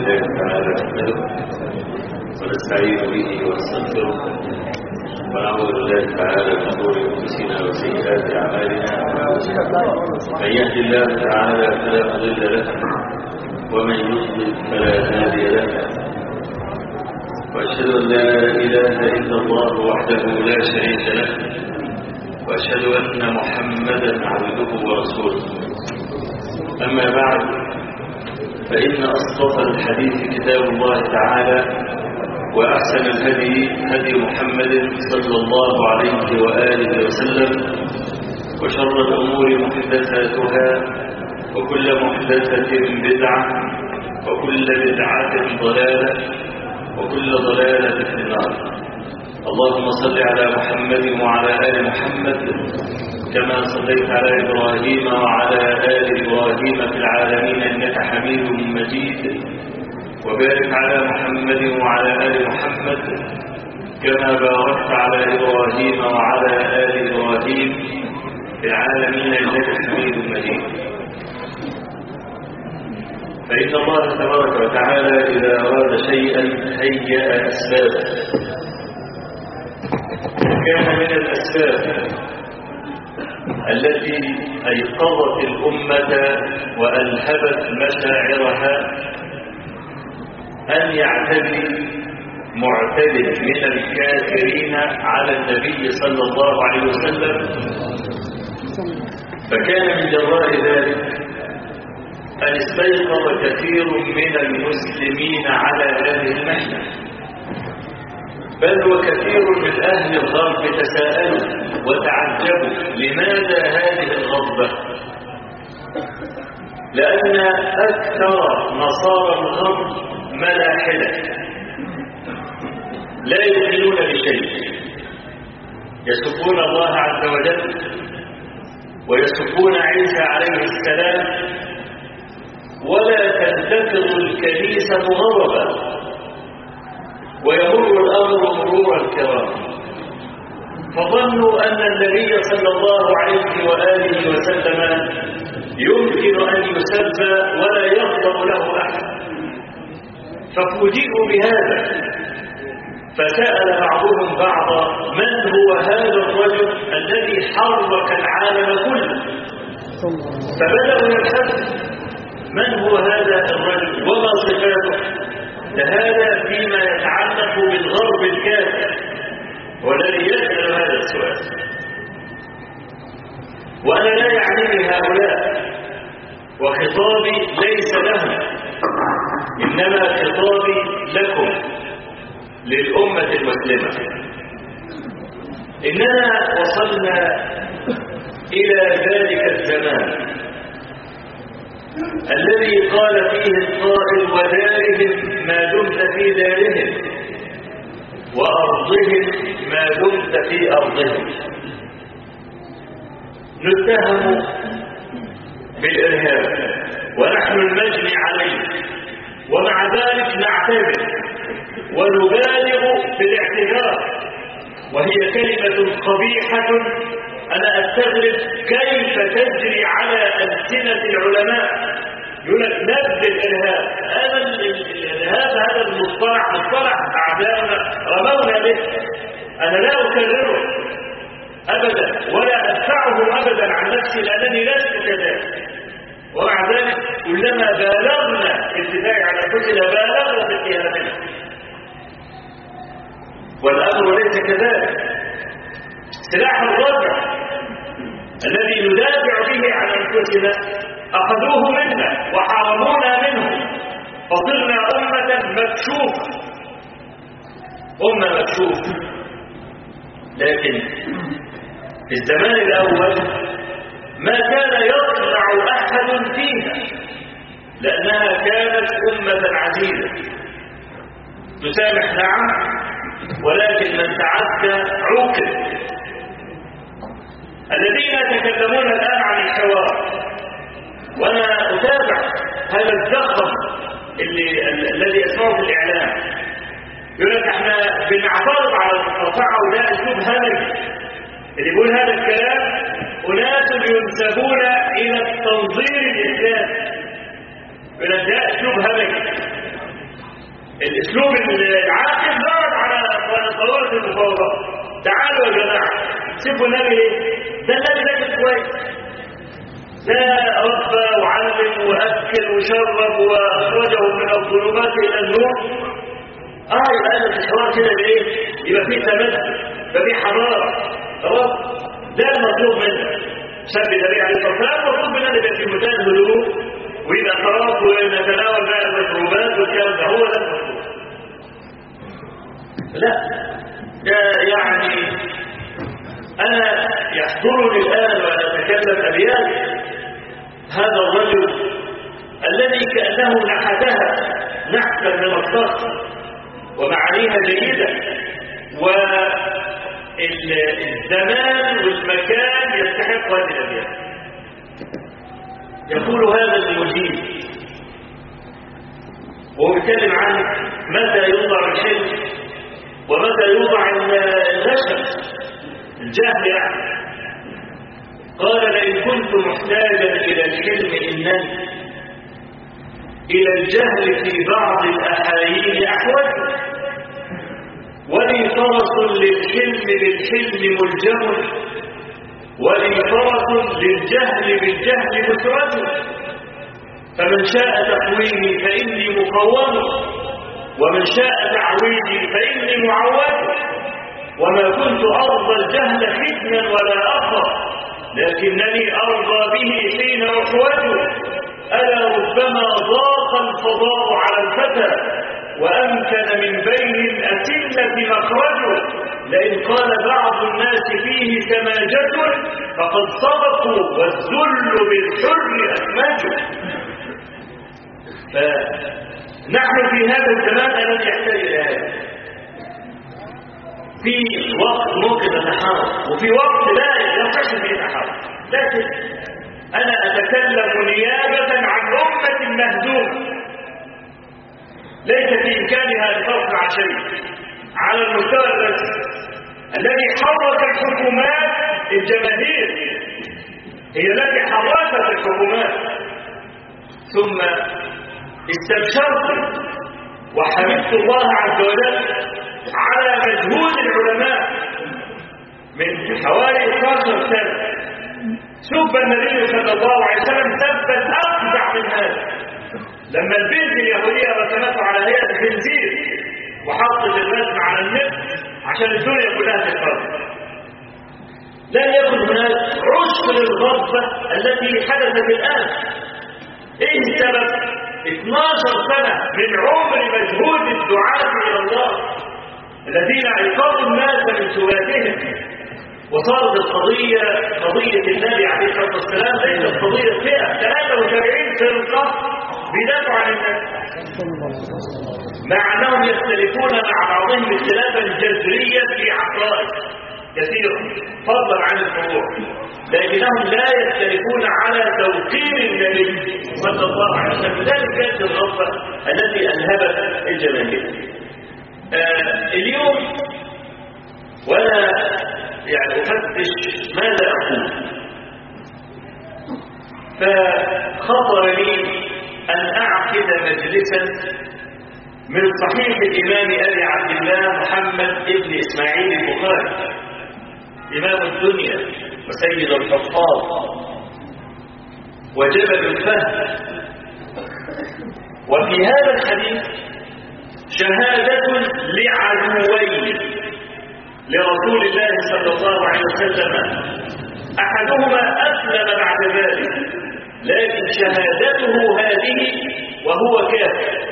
لله تعالى نحمده ونستعين به ونستغفره ونعوذ بالله تعالى من شرور انفسنا وسيئات اعمالنا من يهد الله تعالى فلا مضل له ومن يضلل فلا هادي له واشهد ان لا اله الا الله وحده لا شريك له واشهد ان محمدا عبده ورسوله اما بعد فان اصدق الحديث كتاب الله تعالى واحسن الهدي هدي محمد صلى الله عليه واله وسلم وشر الامور محدثاتها وكل محدثه بدعه وكل بدعه ضلاله وكل ضلاله في النار اللهم صل على محمد وعلى آل محمد كما صليت على إبراهيم وعلى آل إبراهيم في العالمين إنك حميد مجيد وبارك على محمد وعلى آل محمد كما باركت على إبراهيم وعلى آل إبراهيم في العالمين إنك حميد مجيد فإن الله تبارك وتعالى إذا أراد شيئا هيأ أسبابه كان من الأسباب التي أيقظت الأمة وألهبت مشاعرها أن يعتدي معتد من الكافرين على النبي صلى الله عليه وسلم فكان من جراء ذلك أن استيقظ كثير من المسلمين على هذه المحنة بل وكثير من أهل الغرب تساءلوا وتعجبوا لماذا هذه الغضبة لأن أكثر نصارى الغرب ملاحدة لا يؤمنون بشيء يسبون الله عز وجل ويسبون عيسى عليه السلام ولا تنتفض الكنيسة غضبا ويمر الأمر مرور الكرام فظنوا أن النبي صلى الله عليه وآله وسلم يمكن أن يسب ولا يغضب له أحد ففوجئوا بهذا فسأل بعضهم بعضا من هو هذا الرجل الذي حرك العالم كله فبدأوا يبحثوا من هو هذا الرجل وما صفاته فهذا فيما يتعلق بالغرب الكافر والذي يسأل هذا السؤال وأنا لا يعنيني هؤلاء وخطابي ليس لهم إنما خطابي لكم للأمة المسلمة إننا وصلنا إلى ذلك الزمان الذي قال فيه القائل ودارهم ما دمت في دارهم وأرضهم ما دمت في أرضهم نتهم بالإرهاب ونحن المجني عليه ومع ذلك نعتبر ونبالغ في الاعتذار وهي كلمة قبيحة أنا أستغرب كيف تجري على ألسنة العلماء يقول لك نبذ الإرهاب هذا الإرهاب هذا المصطلح مصطلح أعداؤنا رمونا به أنا لا أكرره أبدا ولا أدفعه أبدا عن نفسي لأنني لست كذلك ومع ذلك كلما بالغنا في الدفاع عن أنفسنا بالغنا في اتهامنا والأمر ليس كذلك سلاح الرجع الذي ندافع به عن أنفسنا أخذوه منا وحرمونا منه فصرنا أمة مكشوفة أمة مكشوفة لكن في الزمان الأول ما كان يطلع أحد فيها لأنها كانت أمة عزيزة تسامح نعم ولكن من تعدى عوقب الذين يتكلمون الآن عن الحوار وأنا أتابع هذا الزخم اللي الذي يسمعه في الإعلام يقول لك احنا بنعترض على المقاطعة وده أسلوب همجي اللي يقول هذا الكلام أناس ينسبون إلى التنظير الإسلامي يقول لك ده أسلوب همجي بتحبوا النبي ليه؟ ده النبي ده كويس ده ربى وعلم واكل وشرب واخرجه من الظلمات الى النور اه يبقى انا في الحوار كده بايه؟ يبقى في تمدد يبقى في حضاره خلاص ده المطلوب منك سب النبي عليه الصلاه والسلام المطلوب مننا يبقى في منتهى الهدوء ويبقى خلاص ونتناول بقى المشروبات والكلام ده هو ده المطلوب لا يعني أنا يحضرني الآن وأنا أتكلم أبيات هذا الرجل الذي كأنه نحتها نحتا من الصخر ومعانيها جيدة والزمان والمكان يستحق هذه الأبيات يقول هذا المجيب وهو بيتكلم عن متى يوضع الحلم ومتى يوضع النشر الجهل يعني قال لئن كنت محتاجا إلى الحلم إنني إلى الجهل في بعض الأحايين أحوج ولي فرس للحلم بالحلم ملجم ولي فرس للجهل بالجهل مسرد فمن شاء تقويمي فإني مقوم ومن شاء تعويضي فإني معود وما كنت أرضى الجهل فتنا ولا أخر لكنني أرضى به حين أحوج ألا ربما ضاق الفضاء على الفتى وأمكن من بين الأسلة مخرج لئن قال بعض الناس فيه سماجة فقد صدقوا والذل بالحر أسماج فنحن في هذا الزمان الذي يحتاج إلى هذا في وقت ممكن نتحاور وفي وقت لا يصح فيه التحاور لكن أنا أتكلم نيابة عن أمة مهزومة ليس في إمكانها أن تصنع شيء على المستوى الرسمي الذي حرك الحكومات الجماهير هي التي حركت الحكومات ثم استبشرت وحمدت الله عز وجل على مجهود العلماء من حوالي 12 سنة سب النبي صلى الله عليه وسلم سبا أفزع من هذا لما البنت اليهودية رسمته على هيئة خنزير وحطت الرسم على النت عشان الدنيا كلها تتفرج لن يكن هناك عشق للغضبة التي حدثت الآن ايه السبب 12 سنة من عمر مجهود الدعاة إلى الله الذين ايقظوا الناس من سباتهم وصارت القضية قضية النبي عليه الصلاة والسلام ليست قضية فئة 73 فرقة بيدافعوا عن الناس مع أنهم يختلفون مع بعضهم اختلافا جذريا في عقائد كثيرة فضلا عن الفروع لكنهم لا يختلفون على توقير النبي صلى الله عليه وسلم ذلك كانت الغضبة التي ألهبت الجماهير آه اليوم وأنا يعني أفتش ماذا أقول فخطر لي أن أعقد مجلسا من صحيح الإمام أبي عبد الله محمد ابن إسماعيل البخاري إمام الدنيا وسيد الحفاظ وجبل الفهم وفي هذا الحديث شهادة لعدوين لرسول الله صلى الله عليه وسلم أحدهما أسلم بعد ذلك لكن شهادته هذه وهو كافر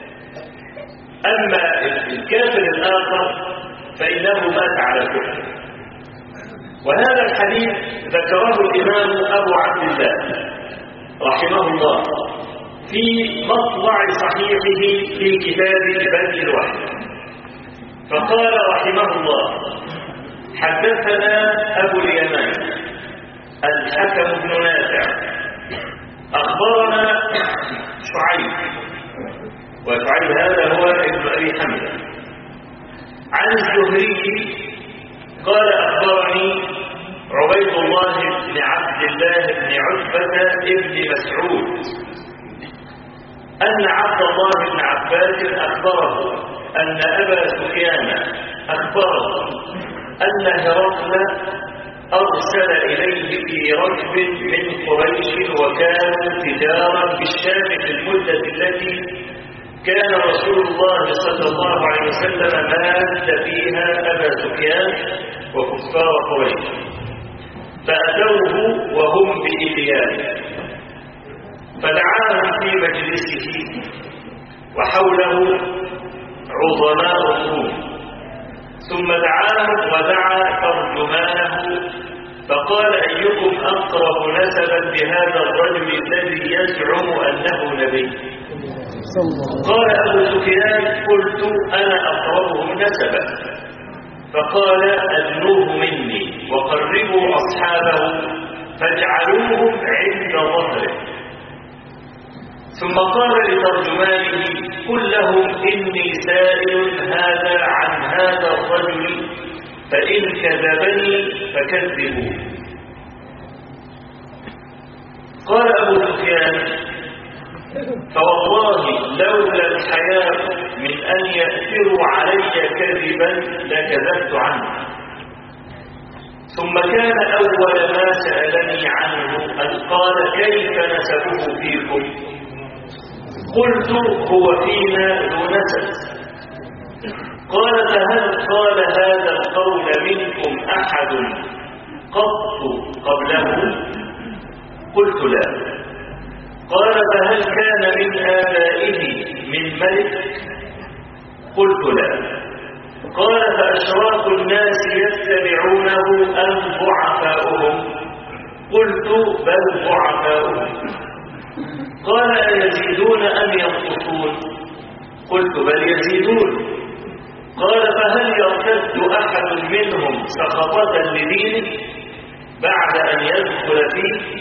أما الكافر الآخر فإنه مات على الكفر وهذا الحديث ذكره الإمام أبو عبد الله رحمه الله في مطلع صحيحه في كتاب بدء الوحي فقال رحمه الله حدثنا أبو اليمان الحكم بن نافع أخبرنا شعيب وشعيب هذا هو ابن أبي حمزة عن الزهري قال أخبرني عبيد الله بن عبد الله بن عتبة بن مسعود أن عبد الله بن عباس أخبره أن أبا سفيان أخبره أن هرقل أرسل إليه في ركب من قريش وكانوا تجارا بالشام في المدة التي كان رسول الله صلى الله عليه وسلم مات فيها أبا سفيان وكفار قريش فأتوه وهم بإليان فدعاهم في مجلسه وحوله عظماء الروم ثم دعاهم ودعا ترجمانه فقال أيكم أقرب نسبا بهذا الرجل الذي يزعم أنه نبي قال أبو سفيان قلت أنا أقربهم نسبا فقال أدنوه مني وقربوا أصحابه فاجعلوهم عند ظهره ثم قال لترجمانه قل لهم إني سائل هذا عن هذا الرجل فإن كذبني فكذبوه قال أبو سفيان فوالله لولا الحياة من أن يأثروا علي كذبا لكذبت عنه ثم كان أول ما سألني عنه أن قال كيف نسبه فيكم قلت هو فينا ذو نسب قال فهل قال هذا القول منكم أحد قط قبله قلت لا قال فهل كان من آبائه من ملك قلت لا قال فأشراف الناس يتبعونه أم ضعفاؤهم قلت بل ضعفاؤهم قال أيزيدون أم ينقصون قلت بل يزيدون قال فهل يرتد أحد منهم سخطة لدينه بعد أن يدخل فيه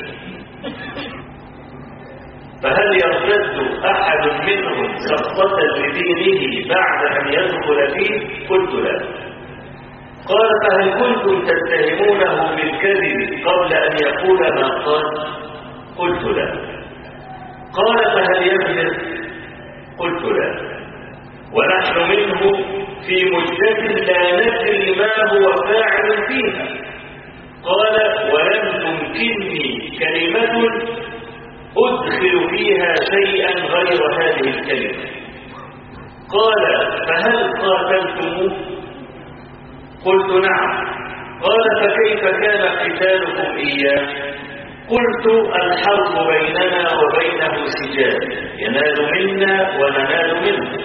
فهل يرتد أحد منهم سخطة لدينه بعد أن يدخل فيه قلت لا قال فهل كنتم تتهمونه بالكذب قبل أن يقول ما قال قلت لا قال فهل يكذب قلت لا ونحن منه في مدة لا ندري ما هو فاعل فيها قال ولم تمكنني كلمة أدخل فيها شيئا غير هذه الكلمة قال فهل قاتلتموه قلت نعم قال فكيف كان قتالكم إياه قلت الحرب بيننا وبينه سجال ينال منا وننال منه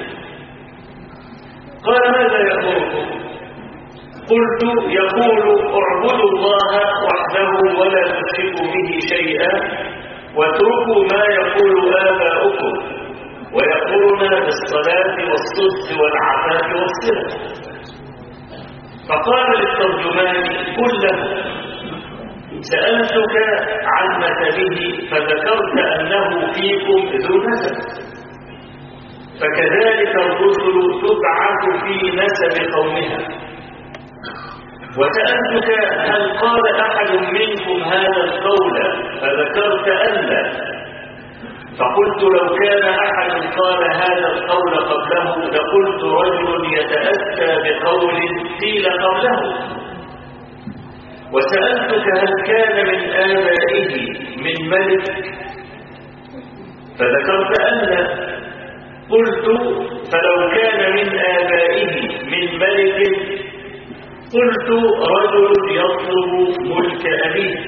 قال ماذا يأمركم قلت يقول اعبدوا الله وحده ولا تشركوا به شيئا واتركوا ما يقول آباؤكم ويأمرنا بالصلاة والصدق والعفاف والصلة فقال للترجمان كله سألتك عن مثله فذكرت أنه فيكم ذو نسب فكذلك الرسل تبعث في نسب قومها وسألتك هل قال أحد منكم هذا القول فذكرت ألا فقلت لو كان أحد قال هذا القول قبله لقلت رجل يتأتى بقول قيل قبله وسألتك هل كان من آبائه من ملك فذكرت ألا قلت فلو كان من آبائه من ملك قلت رجل يطلب ملك أبيه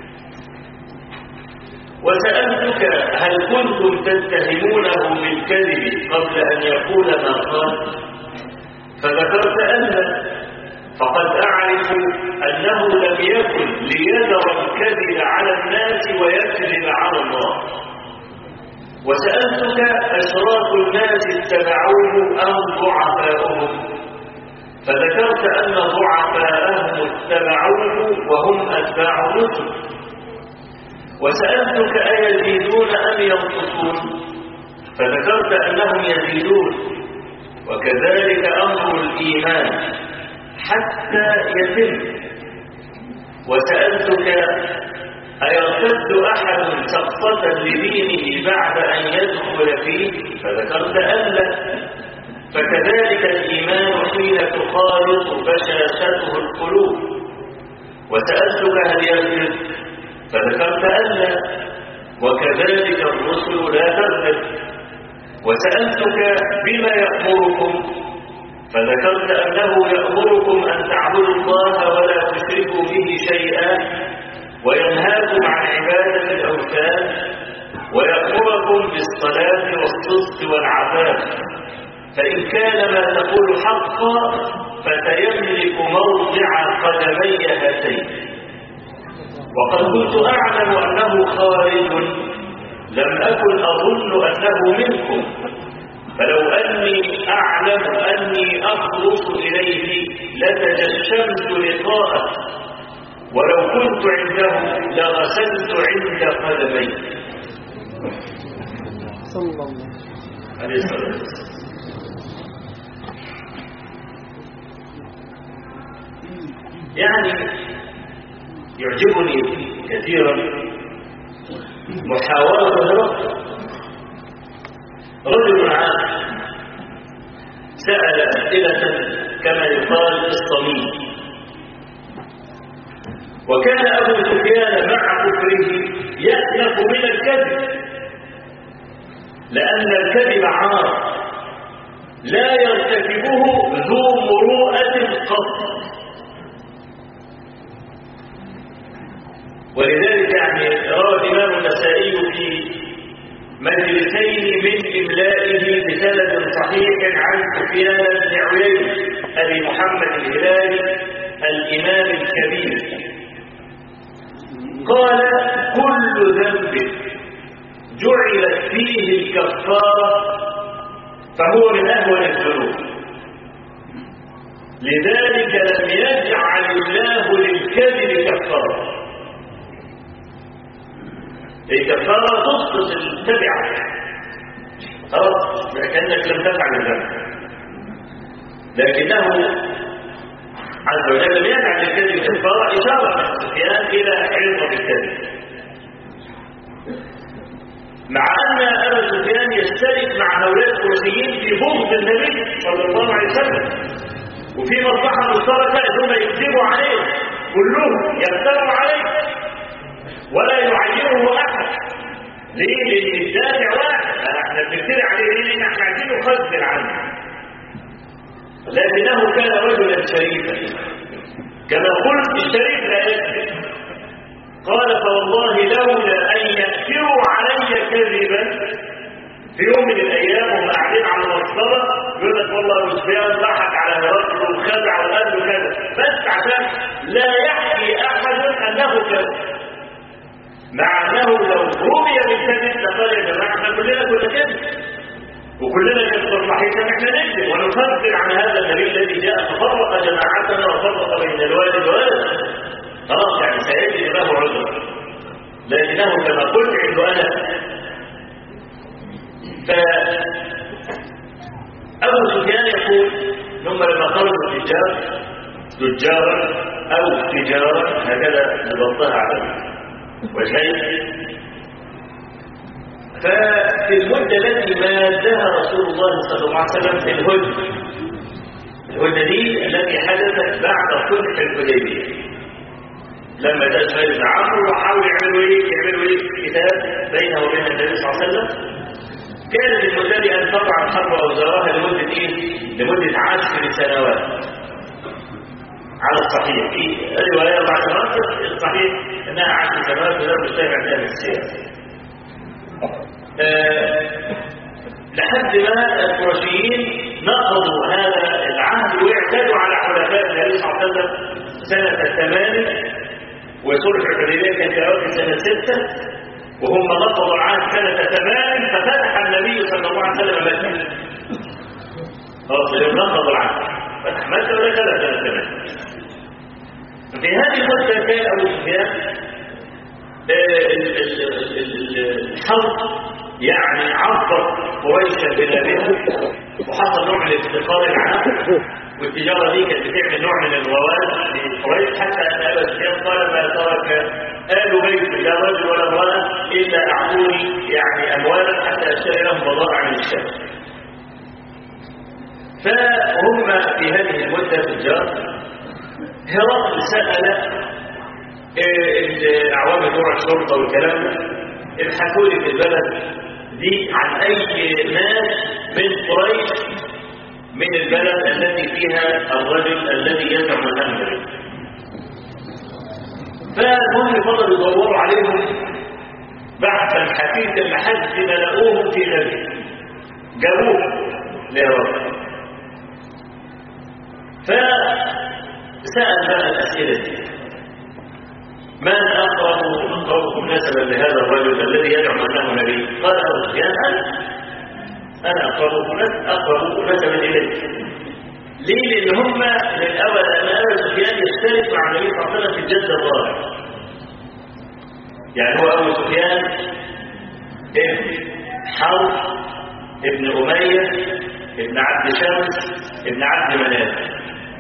وسألتك هل كنتم تتهمونه بالكذب قبل أن يقول ما قال فذكرت أن فقد أعرف أنه لم يكن ليذر الكذب على الناس ويكذب على الله وسألتك أشراف الناس اتبعوه أم ضعفاؤهم فذكرت أن ضعفاءهم اتبعوه وهم أتباع الرسل وسألتك أيزيدون أم ينقصون فذكرت أنهم يزيدون وكذلك أمر الإيمان حتى يتم وسألتك أيرتد أحد سقطة لدينه بعد أن يدخل فيه فذكرت ألا فكذلك الإيمان حين تخالط بشاشته القلوب وسألتك هل يغفر فذكرت ألا وكذلك الرسل لا تغفر وسألتك بما يأمركم فذكرت أنه يأمركم أن تعبدوا الله ولا تشركوا به شيئا وينهاكم عن عبادة الأوثان ويأمركم بالصلاة والصدق والعفاف فإن كان ما تقول حقا فتيملك موضع قدمي هاتين وقد كنت أعلم أنه خارج لم أكن أظن أنه منكم فلو أني أعلم أني أخلص إليه لتجشمت لقاءه ولو كنت عنده لغسلت عند قدميه صلى الله عليه الصلاة والسلام يعني يعجبني كثيرا محاولة هرقل رجل عام سأل أسئلة كما يقال في الصميم وكان أبو سفيان مع كفره يألف من الكذب لأن الكذب عار لا يرتكبه ذو مروءة قط ولذلك يعني روى الإمام النسائي في مجلسين من إملائه بسند صحيح عن سفيان بن عيينة أبي محمد الهلالي الإمام الكبير قال كل ذنب جعلت فيه الكفارة فهو من أهون الذنوب لذلك لم يجعل الله للكذب كفارة الكفارة تسقط التبعة خلاص كأنك لم تفعل الذنب لكنه عز وجل لم يجعل للكذب كفارة إشارة سفيان إلى عظم الكذب مع أن أبا سفيان يشترك مع هؤلاء القرشيين في بغض النبي صلى الله عليه وسلم وفي مصلحة مشتركة ثم يكذبوا عليه كلهم يفتروا عليه ولا يعينه أحد ليه؟ لأن الدافع واحد احنا بنفتري عليه ليه؟ لأن احنا عايزين نخذل عنه لكنه كان رجلا شريفا كما قلت الشريف لا يكذب قال فوالله لولا أن يأثروا علي كذبا في يوم من الأيام وهم قاعدين على المصطبة يقول لك والله أبو سفيان ضحك على هرقل وخدع وقال له كذا بس عشان لا يحكي أحد أنه كذب مع أنه لو رمي بالكذب لقال يا جماعة احنا كلنا كنا كذب وكلنا نذكر صحيحا احنا نكذب ونفضل عن هذا النبي الذي جاء ففرق جماعتنا وفرق بين الوالد والد خلاص يعني سيجد له عذر لكنه كما قلت عنده انا ف ابو سفيان يقول ثم لما طلبوا التجار تجارا او تجارا هكذا نضبطها على وجهين ففي المدة التي مادها رسول الله صلى الله عليه وسلم في الهدنة الهدنة دي التي حدثت بعد صلح الحديبية لما جاء سهيل بن عمرو وحاولوا يعملوا ايه يعملوا ايه كتاب بينه وبين النبي صلى الله عليه وسلم كانت المدة دي ان تقع الحرب اوزارها لمدة ايه لمدة عشر سنوات على الصحيح في رواية اربع سنوات الصحيح انها عشر سنوات ولا مشتبه عندها السياسة أه لحد ما القرشيين نقضوا هذا العهد واعتدوا على حلفاء النبي صلى الله عليه وسلم سنة ثمان وصلح الحديبية كان في أواخر سنة ستة وهم نقضوا العهد سنة ثمان ففتح النبي صلى الله عليه وسلم مكة خلاص اليوم نقضوا العهد فتح مكة ودخل سنة ثمان في هذه المدة كان أبو سفيان الحرب يعني عبر قريشا بلادها وحصل نوع من الافتقار العام والتجارة دي كانت بتعمل نوع من الرواد لقريش حتى أن أبا سفيان قال ما ترك آل بيت لا رجل ولا امرأة إلا أعطوني يعني أموالا حتى أشتري لهم بضائع من الشام فهم في هذه المدة تجار هرقل سأل إيه اعوام بتوع الشرطه والكلام ده ابحثوا لي في البلد دي عن اي ناس من قريش من البلد التي فيها الرجل الذي يزعم انه نبي فالمهم فضلوا يدوروا عليهم بحثا حثيثا لحد ما لقوهم في نبي جابوه لهرقل فسأل بقى الأسئلة دي من أقرب أقربكم نسبا لهذا الرجل الذي يدعم أنه نبي قال أبو سفيان أنا أنا أقربكم أقرب نسبا إليه ليه؟ لأن هم من أول أن أبو سفيان يشترك مع النبي صلى الله عليه وسلم في الجد الرابع يعني هو أبو سفيان ابن حرب ابن أمية ابن عبد شمس ابن عبد مناف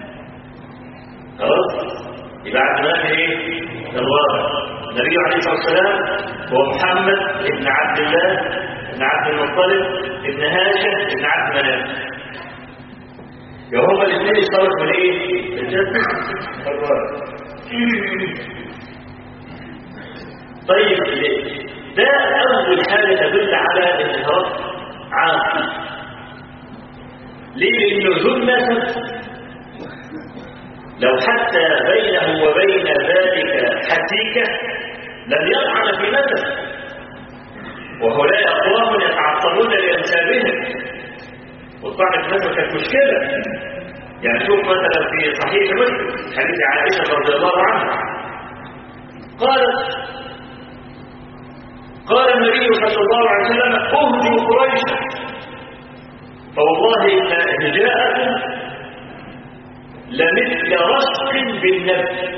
خلاص يبقى عبد مناف ايه الرابع النبي عليه الصلاه والسلام هو محمد ابن عبد الله ابن عبد المطلب ابن هاشم ابن عبد مناف يبقى هما الاثنين اشتركوا من ايه الجد الرابع طيب ده اول حاجه تدل على ان هرقل عاقل ليه لانه ذو النسب لو حتى بينه وبين ذلك حسيكة لم يطعن في نسب وهؤلاء أقوام يتعصبون لأنسابهم والطعن في النسب كانت مشكلة يعني شوف مثلا في صحيح مسلم حديث عائشة رضي الله عنها قالت قال النبي صلى الله عليه وسلم اهدوا قريشا فوالله ان هجاءكم لمثل رشق بالنبي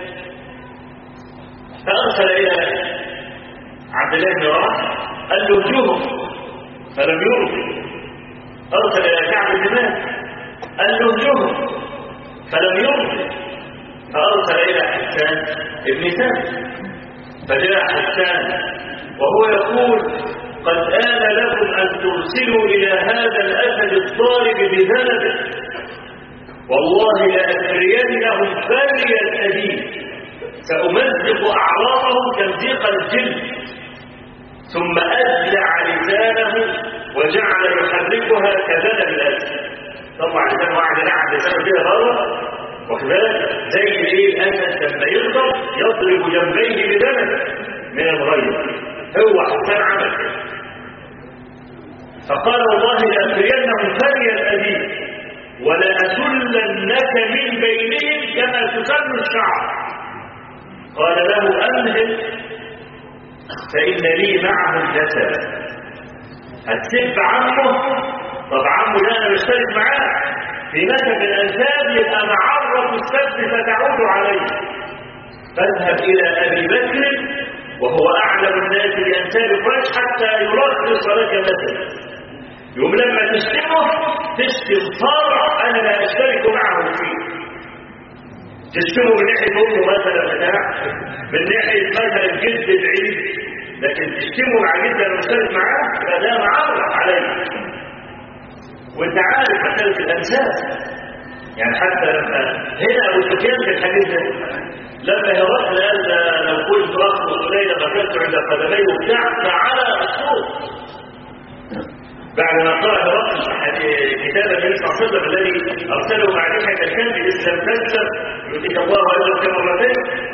فارسل الى عبد الله بن رواحه قال له جوهم فلم يرضي ارسل الى كعب بن مالك قال له جوهم فلم يرضي فارسل الى حسان بن ثابت فجاء حسان وهو يقول قد آن لكم أن ترسلوا إلى هذا الأسد الضارب بذنبه والله لأسرينهم فري الأديب سأمزق أعراضهم تمزيق الجلد ثم أدلع لسانه وجعل يحركها كذنب الأسد طبعا لسانه قاعد يلعب لسانه كده بره واخد بالك زي الايه الاسد لما يغضب يضرب جنبيه بذنبه من الغيظ هو حسان عمل كده فقال والله لأسرينهم فري الأديب ولأسلنك من بينهم كما تسل الشعر قال له أمهل فإن لي معه الجسد هتسب عمه طب عمه ده أنا بشترك معاه في نسب الأنساب يبقى معرة السب فتعود عليه فاذهب إلى أبي بكر وهو أعلم الناس بأنساب قريش حتى يرخص لك مثلا يوم لما تشتمه تشتم صارع أنا لا أشترك معه فيه تشتمه من ناحية أمه مثلا بتاع من ناحية مثلا جد العيد لكن تشتمه مع جد أنا مشترك معاه يبقى ده معرف عليه وانت عارف مسألة الأنساب يعني حتى لما هنا أبو سفيان في الحديث ده لما هرقل قال لو كنت رقم ليلة غفلت عند قدمي وبتاع فعلى الصوت بعد ما قرأ هرقل كتاب النبي صلى الله عليه وسلم الذي أرسله مع ريحة الكلب إسلام تنسب يؤتيك الله أجرك مرتين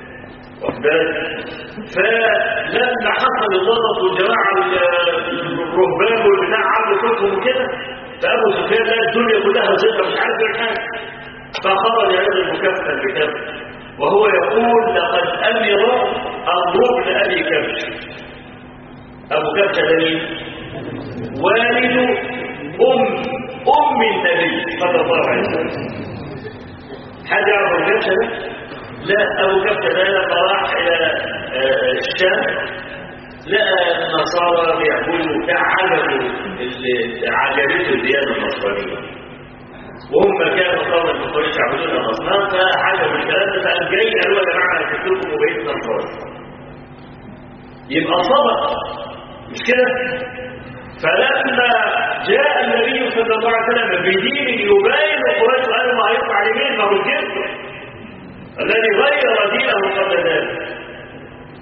فلما حصل الضغط والجماعة الرهبان والبتاع عملوا صوتهم وكده فأبو سفيان لقى الدنيا كلها زيطة مش عارف يعمل حاجة فخرج يعمل مكفل بكفل وهو يقول لقد أمر الركن أبي كبش أبو كبش ده مين؟ والد أم أم النبي صلى الله عليه وسلم حد يعرف أبو كبش ده؟ لا أبو كبش ده لما راح إلى الشام لقى النصارى بيعبدوا بتاع عجبوا عجبته الديانة النصرانية وهم كانوا قوما من قريش يعبدون الاصنام فعجبوا الكلام ده فقام جاي قالوا يا جماعه انا كنت لكم وبقيت نصراني يبقى صدق مش كده فلما جاء النبي صلى الله عليه وسلم بدين يباين قريش قالوا ما هيطلع على مين ما هو الجد الذي غير دينه قبل ذلك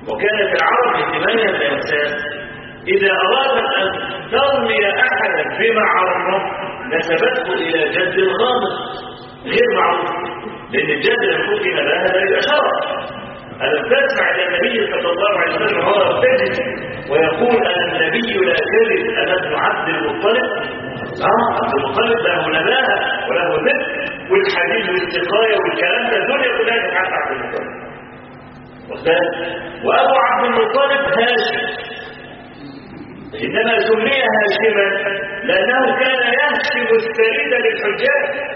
وكانت العرب اجتماعية الإنسان إذا أرادت أن ترمي أحدا بمعرة نسبته إلى جد غامض غير معروف لأن الجد لما كتب لها لا يبقى شرع ألم تسمع إلى النبي صلى الله عليه وسلم وهو يرتجل ويقول أن النبي لا كذب أنا ابن عبد المطلب آه عبد المطلب له نباهة وله ذكر والحديث والسقاية والكلام ده الدنيا كلها تتعرف عبد المطلب وأبو عبد المطلب هاشم إنما سمي هاشما لأنه كان يهشم السريد للحجاج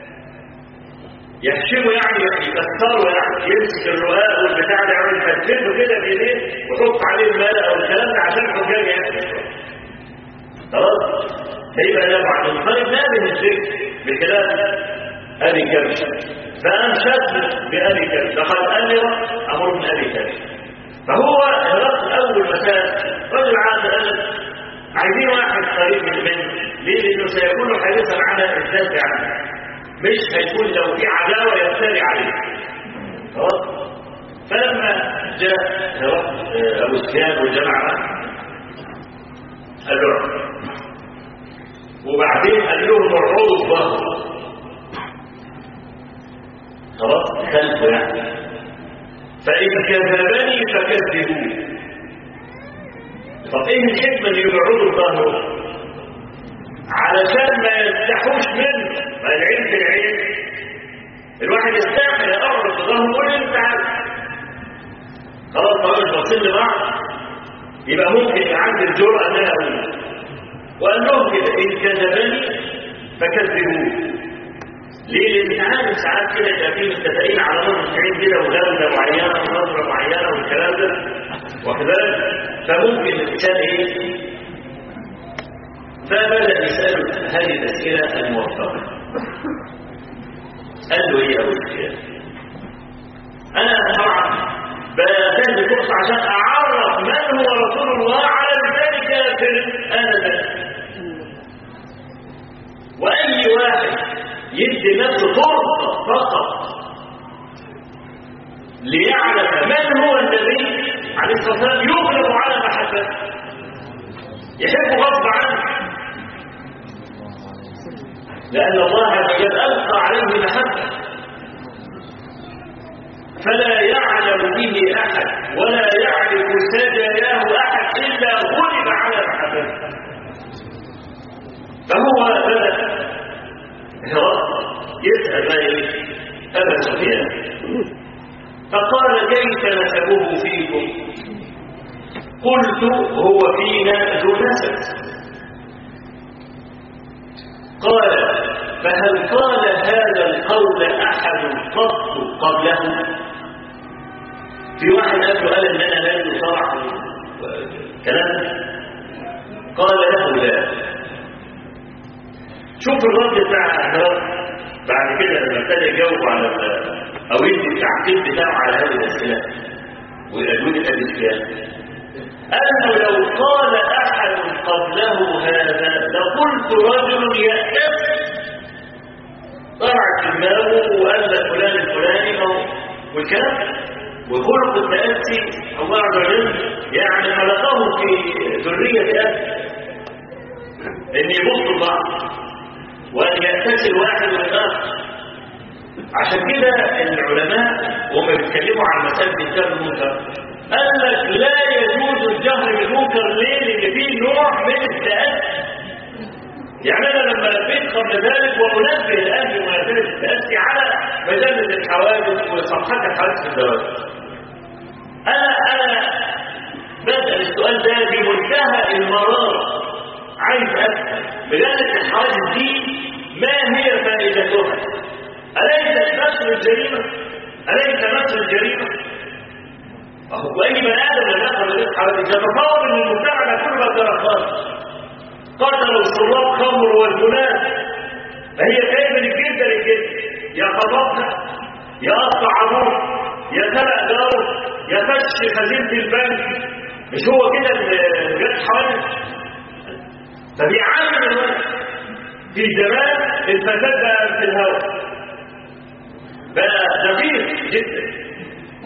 يحشمه يعني يكسره يعني يمسك الرقاق والبتاع ده يعمل يفتله كده بايديه ويحط عليه المال او الكلام ده عشان الحجاج ياكل خلاص هيبقى ده بعد المطلب نابه الذكر بخلاف ابي كبش فقام شد بابي كبش لقد امر امر من ابي كبش فهو هرقل اول مساء رجل عاد قال عايزين واحد قريب من البنت ليه؟ لانه سيكون حريصا على الذات عنه مش هيكون لو في عداوه يفتري عليه خلاص فلما جاء هرقل ابو سفيان والجماعه قال له وبعدين قال لهم ارعوا الظهر خلاص خلفه يعني فإن كذبني فكذبوه طب ايه الحكمة اللي يبعدوا الظهر علشان ما يستحوش منه ما العين في العين الواحد يستحي يقرب الظهر يقول انت عارف خلاص طبعا مش باصين لبعض يبقى ممكن يبقى عندي الجرأة ان انا اقول وقال لهم كده ان كذبني فكذبوه ليه؟ لأن عارف ساعات كده يبقى فيه متفقين على نظرة عين كده وجودة معينة ونظرة معينة والكلام ده واخد بالك؟ فممكن الإنسان إيه؟ فبدأ يسأله هذه الأسئلة الموفقة قال له إيه أبو سفيان؟ أنا طبعا بتهدي فرصة عشان أعرف من هو رسول الله على لسان كافر أنا ده وأي واحد يدي نفسه فرصة فقط ليعلم من هو النبي عليه الصلاة والسلام يغلب على محبته يحب غصب عنه لأن الله عز وجل ألقى عليه محبة فلا يعلم به أحد ولا يعرف سجاياه أحد إلا غلب على محبته فهو بدأ يسأل بقى ايه أبا سفيان فقال كيف نسبه فيكم قلت هو فينا ذو نسب قال فهل قال هذا القول أحد قط قبله في واحد قال له قال ان انا لا يصرع كلام قال له لا شوف الرد بتاع هرقل بعد كده لما ابتدى يجاوب على او يدي التعقيد بتاعه على هذه الاسئله ويقول ابي سفيان انه لو قال احد قبله هذا لقلت رجل يأتس طلع في دماغه وقال لك فلان الفلاني والكلام وخلق التأسي الله عز وجل يعني خلقه في ذرية آدم ان يبص البعض وأن يأتسي الواحد والآخر عشان كده العلماء وهم بيتكلموا عن مسألة إنكار المنكر قال لك لا يجوز الجهر بالمنكر ليه؟ لأن فيه نوع من التأسي يعني أنا لما لبيت قبل ذلك وأنبه الأهل مناسبة التأسي على مجلة الحوادث وصفحات الحوادث في الزواج أنا أنا بسأل السؤال ده بمنتهى المرارة عايز أفهم مجلة الحوادث دي ما هي فائدتها أليس نشر الجريمة أليس نشر الجريمة أهو أي بني آدم لما يدخل مجلة الحوادث يتصور أن المجتمع ده كله بقى دراسات قتلوا الشراب خمر والبنات فهي جايه من الجلده للجلد يا خطبها يا قطع عمود يا سرق داره يا فش خزينه البنك مش هو كده الجد حوادث فبيعلم الولد في زمان الفساد بقى في الهواء بقى دقيق جدا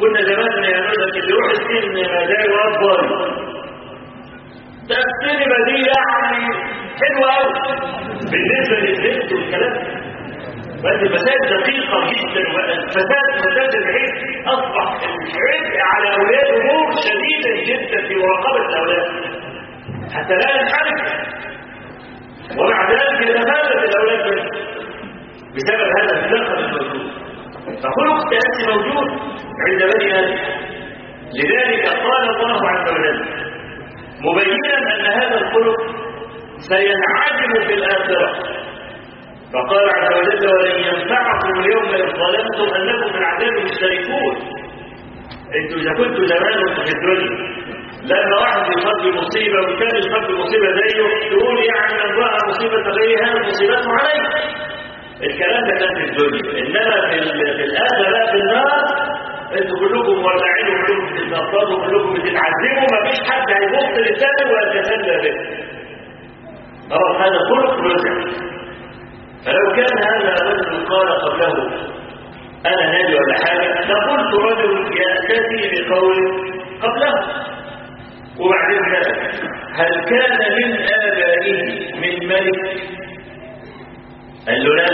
كنا زمان يقول لك اللي يروح السينما ده يقعد ضايع ده السينما دي يعني حلوه قوي بالنسبه للبنت والكلام بس الفساد دقيقه جدا والفساد فساد العيد اصبح العبء على اولياء الامور شديدا جدا في مراقبه الاولاد حتى لا ينحرف ومع ذلك يتفادى الاولاد منه بسبب هذا الزخم الموجود فخلق التأسي موجود عند بني آدم لذلك قال الله عز وجل مبينا أن هذا الخلق سينعدم في الآخرة فقال عز وجل ولن ينفعكم اليوم إذ ظلمتم أنكم في العذاب مشتركون انتوا إذا كنتوا زمان وانتوا في الدنيا لما واحد يصاب بمصيبة وكان يصاب بمصيبة زيه تقول يعني من رأى مصيبة غيرها مصيبته عليه الكلام ده كان في الدنيا انما في, في الاخره لا في النار انتوا كلكم مولعين وكلكم بتتنططوا وكلكم بتتعذبوا ما فيش حد هيبص للثاني ولا يتسلى به خلاص هذا خلق رجع فلو كان هذا الرجل قال قبله انا نادي ولا حاجه لقلت رجل ياتي بقول قبله وبعدين ذلك هل كان من ابائه من ملك قال له لا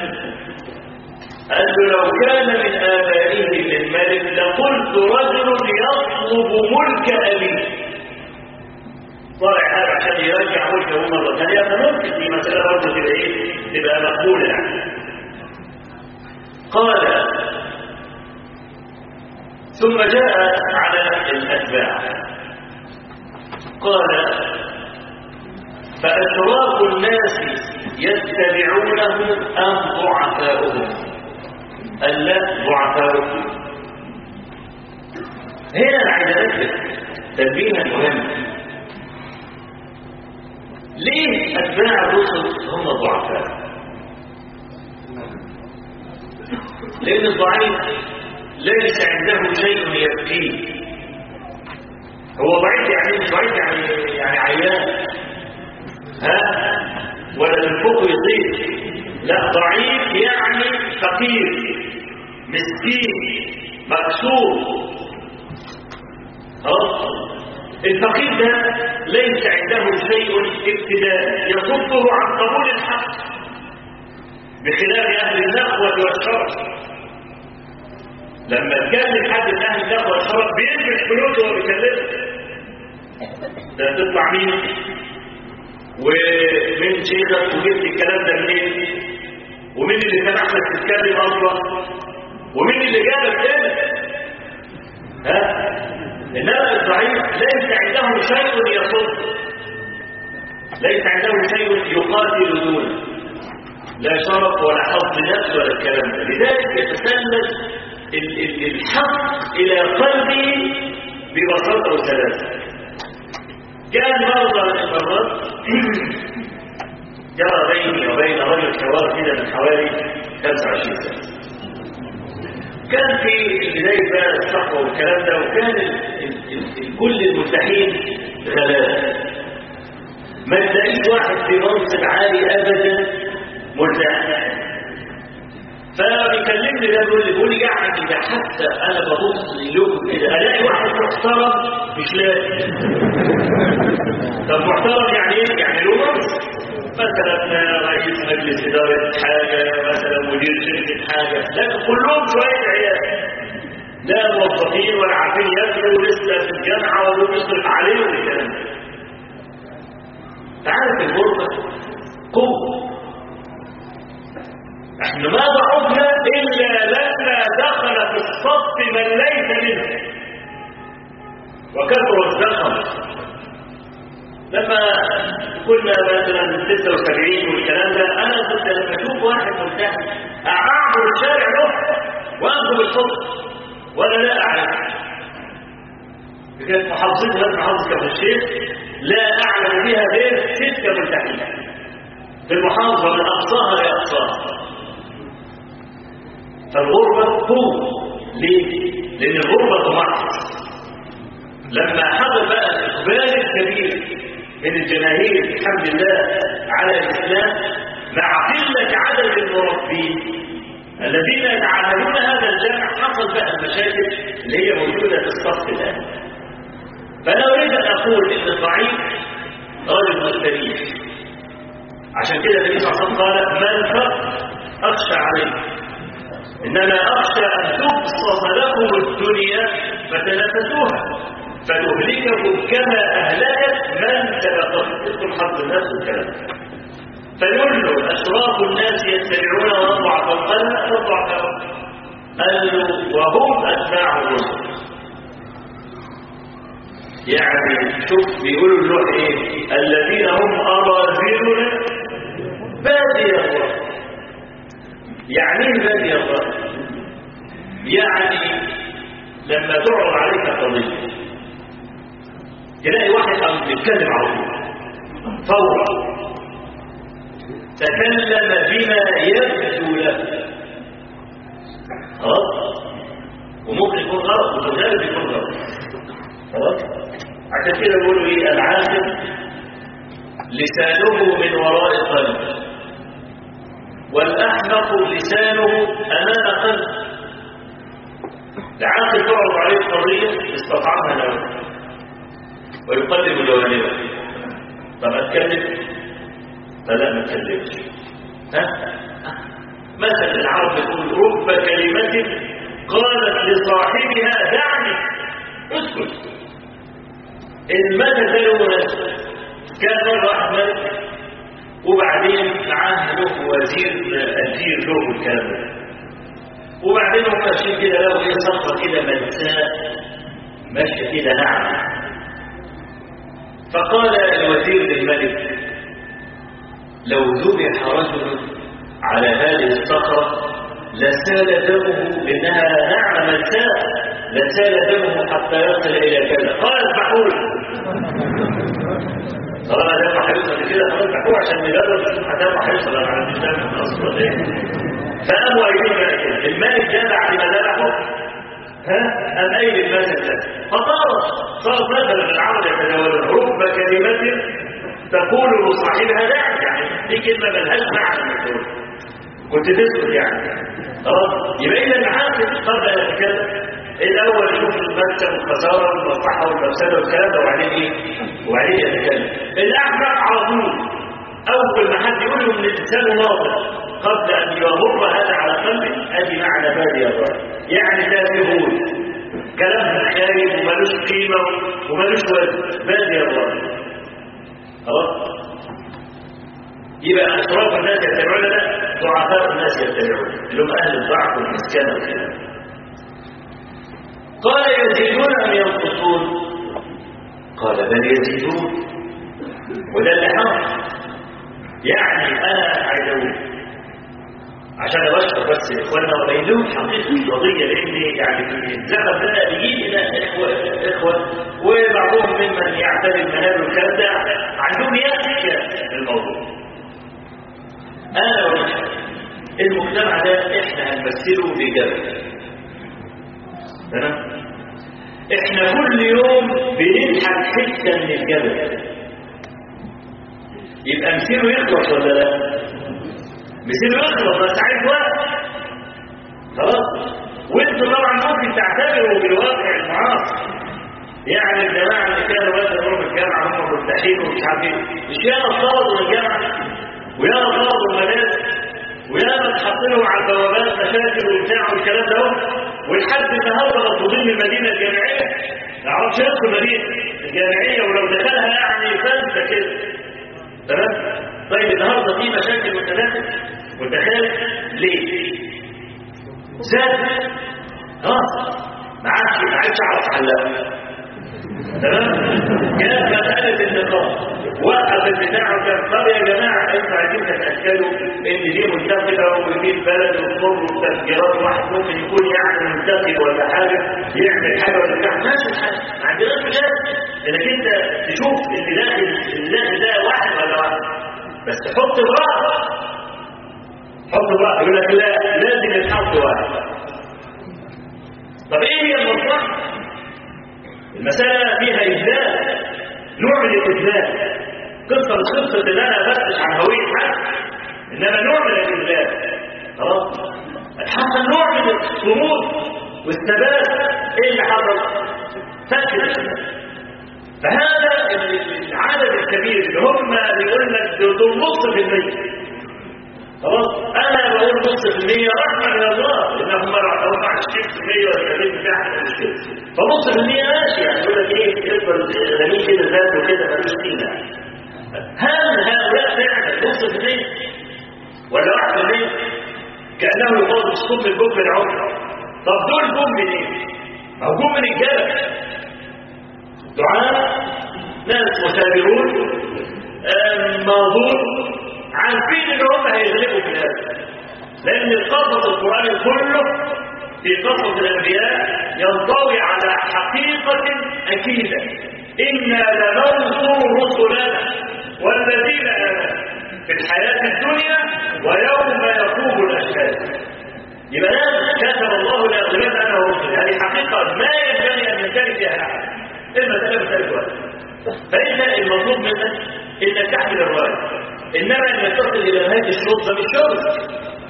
قال له لو كان من آبائه من ملك لقلت رجل يطلب ملك أبيه طالع هذا عشان يرجع ملكه مرة ثانية فممكن دي مسألة برضه تبقى إيه؟ تبقى مقبولة يعني قال ثم جاء على الأتباع قال فأشراف الناس يتبعونه أم ضعفاؤهم ألا ضعفاؤهم هنا عايز أذكر تنبيها مهم ليه أتباع الرسل هم ضعفاء لأن الضعيف ليس عنده شيء يبكيه هو ضعيف يعني مش ضعيف يعني يعني عيان ها ولا الفوق يطير لا ضعيف يعني فقير مسكين مكسور خلاص الفقير ده ليس عنده شيء ابتداء يصده عن قبول الحق بخلاف اهل النخوه والشرف لما تكلم حد من اهل النخوه والشرف بيلبس فلوسه وهو بيكلمه ده تطلع مين ومن شيخك وجبت الكلام ده منين ومين اللي سمح لك تتكلم اصلا ومين اللي جابك تاني ها انما الضعيف ليس عنده شيء يصد ليس عنده شيء يقاتل دونه لا شرف ولا حظ نفس ولا الكلام ده لذلك يتسلل الحق الى قلبه ببساطه وسلاسه كان مرة من المرات جرى بيني وبين رجل حوار كده من حوالي 25 سنة كان في بداية بقى الصحوة والكلام ده وكان ال ال ال كل المتحين غلابة ما تلاقيش واحد في منصب عالي أبدا مرتاح فبيكلمني ده بيقول لي بيقول لي يعني ده حتى انا ببص لكم كده الاقي واحد محترم مش لاقي طب محترم يعني ايه؟ يعني له منصب مثلا رئيس مجلس اداره حاجه مثلا مدير شركه حاجه لكن كلهم شويه عيال لا موظفين ولا عارفين ياكلوا ولسه في الجامعه وهو بيصرف عليهم الكلام ده تعرف الغربه قوه احنا ما ضعفنا الا لما دخل في الصف من ليس منه وكثر الزخم لما كنا مثلا 76 والكلام ده انا كنت لما اشوف واحد مرتاح اعبر الشارع له واخذ بالصدق وانا لا اعلم كانت محافظتنا محافظه كفر الشيخ لا اعلم فيها غير ست مرتاحين في المحافظه من اقصاها لاقصاها فالغربة قوة ليه؟ لأن الغربة طمع لما حصل بقى الإقبال الكبير من الجماهير الحمد لله على الإسلام مع قلة عدد المربين الذين يتعاملون هذا الجامع حصل بقى المشاكل اللي هي موجودة في الصف الآن فأنا أريد أن أقول إن الضعيف رجل مستريح عشان كده النبي صلى الله عليه وسلم قال ما الفرق أخشى عليه إنما أخشى أن تبسط لكم الدنيا فتنافسوها فتهلككم كما أهلكت من سبقكم اسم حظ الناس والكلام فيقول له أشراف الناس يتبعون وأضعف القلب أضعف قال له وهم أتباع الرسل يعني شوف بيقولوا له ايه الذين هم أراذلنا بادي الله يعني ايه بادي الله يعني لما تعرض عليك قضية تلاقي واحد قام بيتكلم على طول فورا تكلم بما يبدو له خلاص وممكن يكون غلط وفي الغالب يكون غلط خلاص عشان كده بيقولوا ايه العاقل لسانه من وراء قلبه والاحمق لسانه امام قلبه العاقل تعرض عليه القضيه استطعمها له ويقدم جوانبه طب اتكلم فلا ما اتكلمش ها مثلا العرب يقول رب كلمه قالت لصاحبها دعني اسكت المثل ده له مناسبه كان مره واحد ملك وبعدين معاه له وزير أجير له الكلام ده وبعدين هم ماشيين كده لقوا ايه صخره كده ملساء ماشيه كده ناعمه فقال الوزير للملك لو ذبح رجل على هذه الصخره لسال دمه لانها ناعمه ملساء لسال دمه حتى يصل الى كذا قال اذبحوه طالما دم هيوصل كده خلاص اذبحوه عشان نجرب نشوف دم هيوصل انا ما عنديش دم في الاصل ولا ايه فقاموا قايلين بقى كده الملك ده بعد ما ذبحه ها قام قايل المثل ده فطار صار مثلا العرب يتداولون رب كلمه تقول لصاحبها دع يعني دي كلمه ملهاش معنى مفهوم كنت تسكت يعني خلاص يبقى اذا العاقل قبل ان يتكلم الاول يشوف المكسب والخساره والمصلحه والمفسده والكلام ده وبعدين ايه؟ وبعدين يتكلم الاحمق على طول اول ما حد يقول له ان الانسان ناطق قبل ان يمر هذا على قلبه ادي معنى بادي الله يعني تافهون كلامهم خايب ومالوش قيمه ومالوش وزن بادي الله خلاص يبقى اشراف الناس يتبعون ده ضعفاء الناس يتبعون اللي هم اهل الضعف والمسكنه والكلام قال يزيدون ام ينقصون قال بل يزيدون وده اللي حصل يعني انا عايز اقول عشان ابشر بس اخواننا وبينهم حقيقه القضيه لان يعني في الزمن ده بيجي لنا اخوه اخوه وبعضهم ممن يعتري المنابر والكلام ده عندهم يأس الموضوع انا وجه المجتمع ده احنا هنمثله بجبل تمام احنا كل يوم بنضحك حته من الجبل يبقى مثيله يخلص ولا لا مثيله يخلص بس عايز وقت خلاص وانتوا طبعا ممكن تعتبروا بالواقع المعاصر يعني الجماعه اللي كانوا بس يروحوا الجامعه هم مرتاحين ومش عارف ايه مش ياما طردوا من الجامعه وياما طردوا المدارس وياما اتحط لهم على البوابات مشاكل وبتاع والكلام ده ولحد النهارده مطلوبين من المدينه الجامعيه ما يعرفش يدخل المدينه الجامعيه ولو دخلها يعني فلسه كده تمام طيب النهارده في مشاكل متداخل متخيل ليه؟ زاد اه ما عادش ما عادش اعرف حلها تمام كانت مساله النقاط وقف البتاع وكان طب يا جماعه انتوا عايزين تتاكدوا ان دي منتقده ودي البلد والقر والتفجيرات واحد ممكن يكون يعني منتقد ولا حاجه يعمل حاجه ولا بتاع ماشي الحال ما عندناش مشاكل انك انت تشوف اللي داخل اللي داخل ده واحد ولا واحد بس حط براءه حط براءه يقول لك لا لازم يتحط واحد طب ايه هي المصلحه؟ المسألة فيها إجلال نوع من الإجلال قصة مش قصة إن أنا بفتش عن هوية حد إنما نوع من الإجلال خلاص الحق نوع من والصمود والثبات ايه اللي حصل؟ فكر فهذا العدد الكبير اللي هم بيقول لك دول نص في المية خلاص انا بقول نص في المية رحمة من الله لان هم رفعوا 20% ولا 30% بتاعهم مش كده فنص في المية ماشي يعني يقول لك ايه يفضل غني كده ذاته كده ملوش قيمة هل هؤلاء فعلا نص في المية ولا واحد في المية كأنه يقول الصوت من بكم العمر طب دول جم منين؟ أو جم من الجبل دعاء ناس مثابرون ماضون عارفين ان هم هيغلبوا في هذا لان القصص القراني كله في قصص الانبياء ينطوي على حقيقه اكيده انا لننصر رسلنا والذين امنوا في الحياه الدنيا ويوم يقوم الاشهاد يبقى لازم كتب الله لاغلب انا ورسلي هذه حقيقه ما ينبغي ان يمتلك بها احد المساله مساله واحده فانت المطلوب منك انك تحمل الرايه انما ان تصل الى هذه الشروط ده مش شغل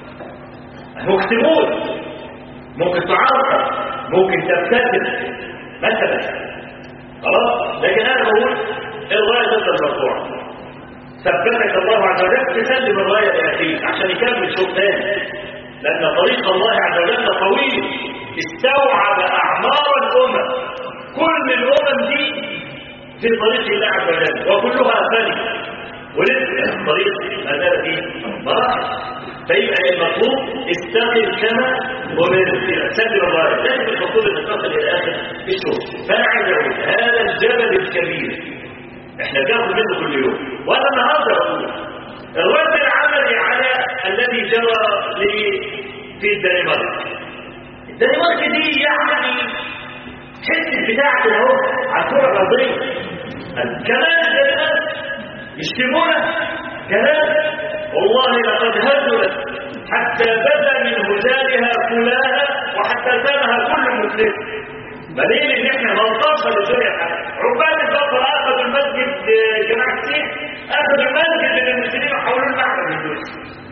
مكتبون ممكن تعرف ممكن تبتسم مثلا خلاص لكن انا بقول الرايه تفضل مرفوعه ثبتك الله عز وجل تسلم الرايه لاخيك عشان يكمل شوط ثاني لان طريق الله عز وجل طويل استوعب اعمار الامم كل الامم دي في طريق الله عز وجل وكلها فانيه ولسه طريق ما زال فيه مراحل فيبقى المطلوب استقل كما امرت سلم الرايه لازم المفروض ان تصل الى اخر الشغل فانا عايز اقول هذا الجبل الكبير احنا بناخد منه كل يوم وانا النهارده اقول الرد العملي على الذي جرى لي في الدنمارك الدنمارك دي يعني حته بتاعته اهو على الكره الارضيه كمان الدنمارك يشتمونه كلام والله لقد هزلت حتى بدا من هزالها كلاها وحتى سامها كل مسلم دليل ان احنا ننتصر للدنيا عباد البطل اخذوا المسجد جماعه السيف اخذوا المسجد من المسلمين وحولوه المعبد من دول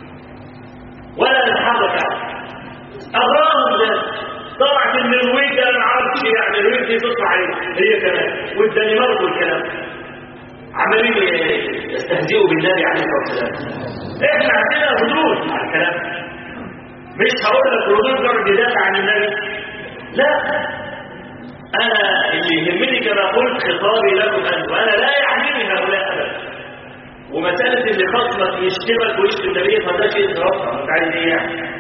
ولا نتحرك عنه اغراهم ذلك طلعت النرويج انا ما اعرفش يعني النرويج دي تطلع عليه هي كمان والدنمارك والكلام عمالين يستهزئوا بالنبي عليه الصلاه والسلام احنا عندنا ردود على الكلام مش هقول لك ردود درجه دافع عن النبي لا انا اللي يهمني كما قلت خطابي لكم انتم وانا لا يعنيني هؤلاء ابدا ومساله اللي خصمك يشتمك ويشتم النبي فده شيء رفع انت عايز ايه يعني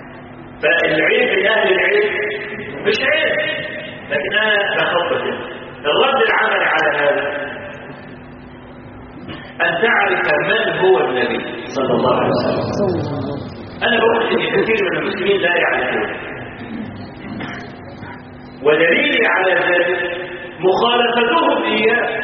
فالعيب لاهل العيب مش عيب لكن انا بخطط الرد العملي على هذا أن تعرف من هو النبي صلى الله عليه وسلم أنا بقول إن كثير من المسلمين لا يعرفون ودليلي على ذلك مخالفتهم إياه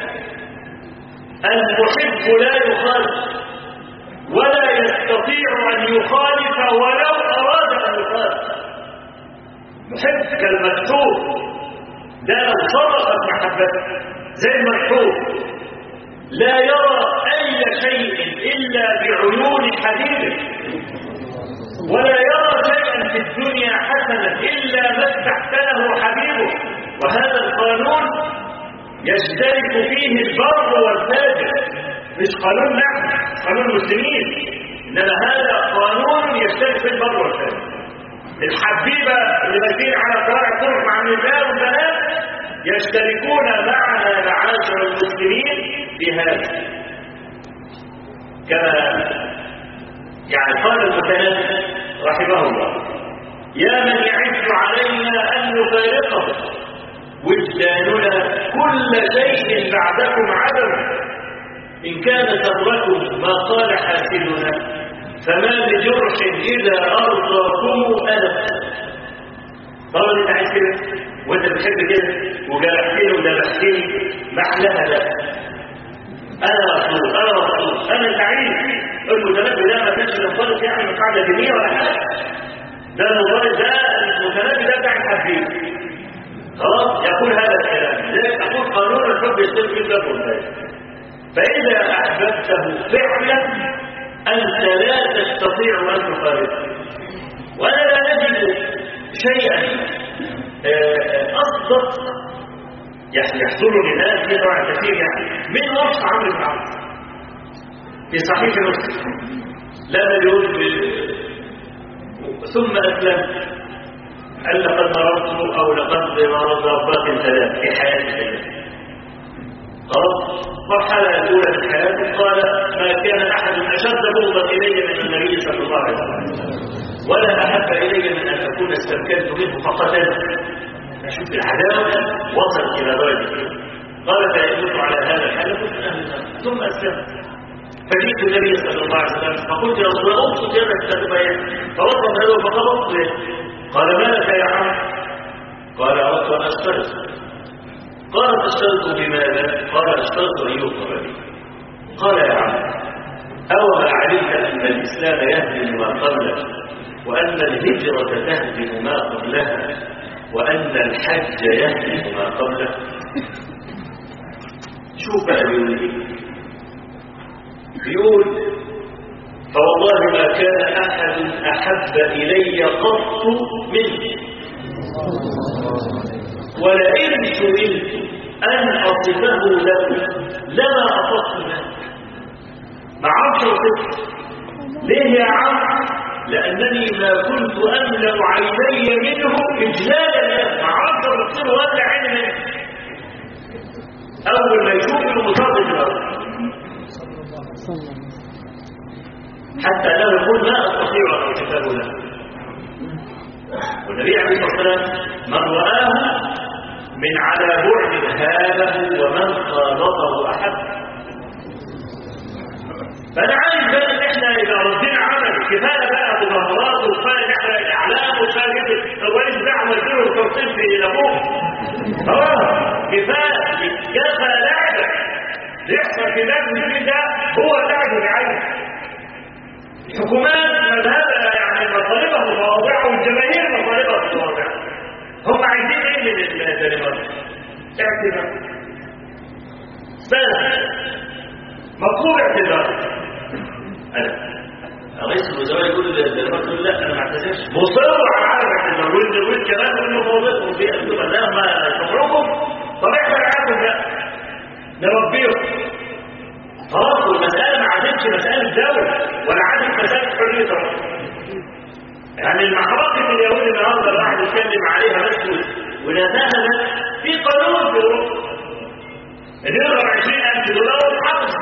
المحب لا يخالف ولا يستطيع أن يخالف ولو أراد أن يخالف محب كالمكتوب ده لو صدقت محبته زي المكتوب لا يرى أي شيء إلا بعيون حبيبه ولا يرى شيئا في الدنيا حسنا إلا ما استحسنه حبيبه وهذا القانون يشترك فيه البر والفاجر مش قانون نحن قانون المسلمين إنما هذا قانون يشترك فيه البر والفاجر الحبيبة اللي ماشيين على شوارع الطرق مع النساء والبنات يشتركون معنا معاشر المسلمين في هذا كما يعني قال المتنبي رحمه الله يا من يعز علينا أن نفارقه وجداننا كل شيء بعدكم عدم إن كان سركم ما قال حاسدنا فما بجرح إذا أرضاكم ألم طبعا انت عايز كده وانت بتحب كده وجرحتني وذبحتني محلها لا انا مطلوب انا مطلوب انا سعيد المتنبي ده ما كانش منطلق يعني من قاعده دينيه ولا حاجه ده المبارك ده المتنبي ده بتاع الحبيب خلاص يقول هذا الكلام لذلك اقول قانون الحب يشترك في الباب فاذا احببته فعلا انت لا تستطيع ان تفارقه وانا لا نجد شيئا أصدق يحضرني الآن في طبعا كثير يعني من وصف عمرو بن عوف في صحيح مسلم لما يقول ثم أسلم هل لقد مررت أو لقد مررت ضربات ثلاث في حياتي خلاص مرحلة الأولى من حياته قال ما كان أحد أشد بغضا إلي من النبي صلى الله عليه وسلم ولا أحب إلي من أن أكون استمكنت منه فقتله شوف العداوة وصلت إلى درجة قال فيموت على هذا الحال كنت من أهل النار ثم أسلمت فجئت النبي صلى الله عليه وسلم فقلت يا رسول الله اقصد يدك تتبين فوصل هذا فقبضت قال ما لك يا عم قال اردت ان استرد قال اشترط بماذا قال اشترط ان يغفر لي قال يا عم اوما علمت ان الاسلام يهدم ما قبله وان الهجره تهدم ما قبلها وان الحج يهدم ما قبله شوف بقى بيقول ايه بيقول فوالله ما كان احد احب الي قط منه ولئن سئلت ان اصفه له لما اصفت ذلك ما عرفش اوصفه ليه يا عم لانني ما كنت املا عيني منه اجلالا له ما عرفش اوصفه ولا عيني منه اول ما يشوف المصاب الارض حتى انه يقول ما استطيع ان اوصفه له والنبي عليه الصلاه والسلام من رآه من على بعد هابه ومن خالطه احب فانا عايز بقى ان احنا اذا ردينا عمل كفايه بقى مظاهرات وكفايه نحرق اعلام وكفايه الوالد دعوه يديله التوصيل في لابوه اه كفايه كفى لعبه يحصل في بلد المسلمين ده هو اللعب بعينه الحكومات مذهبها يعني مطالبها متواضعه والجماهير مطالبها متواضعه هم عايزين ايه من الدنمارك اعتبار بس مطلوب اعتبار انا رئيس الوزراء يقول للدنمارك يقول لا انا ما اعتذرش مصر على عدم اعتذار والنرويج كمان يقول له فوضتهم في اسلوب لا ما تخرجوا طب احنا نعرف بقى نربيهم خلاص والمساله ما عادتش مساله دوله ولا عادت مساله حريه رأي يعني المحرقة اليهود النهارده الواحد يتكلم عليها بس ونزاهة في قانون في اوروبا ان يضرب 20000 دولار حبس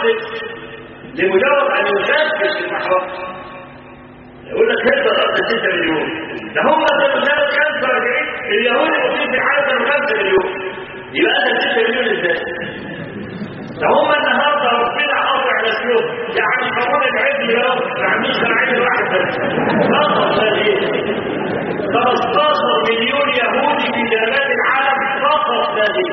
لمجرد ان يشكك المحرقة يقول لك هيك الارض 6 مليون ده هم سنة 45 اليهود المسلمين في العالم كانوا 5 مليون يبقى ده 6 مليون ازاي؟ ده هم النهارده ربنا قاطع نسلهم يعني قانون العدل يا رب ما عندوش غير عين واحد بس فقط هذه 15 مليون يهودي في جنبات العالم فقط هذه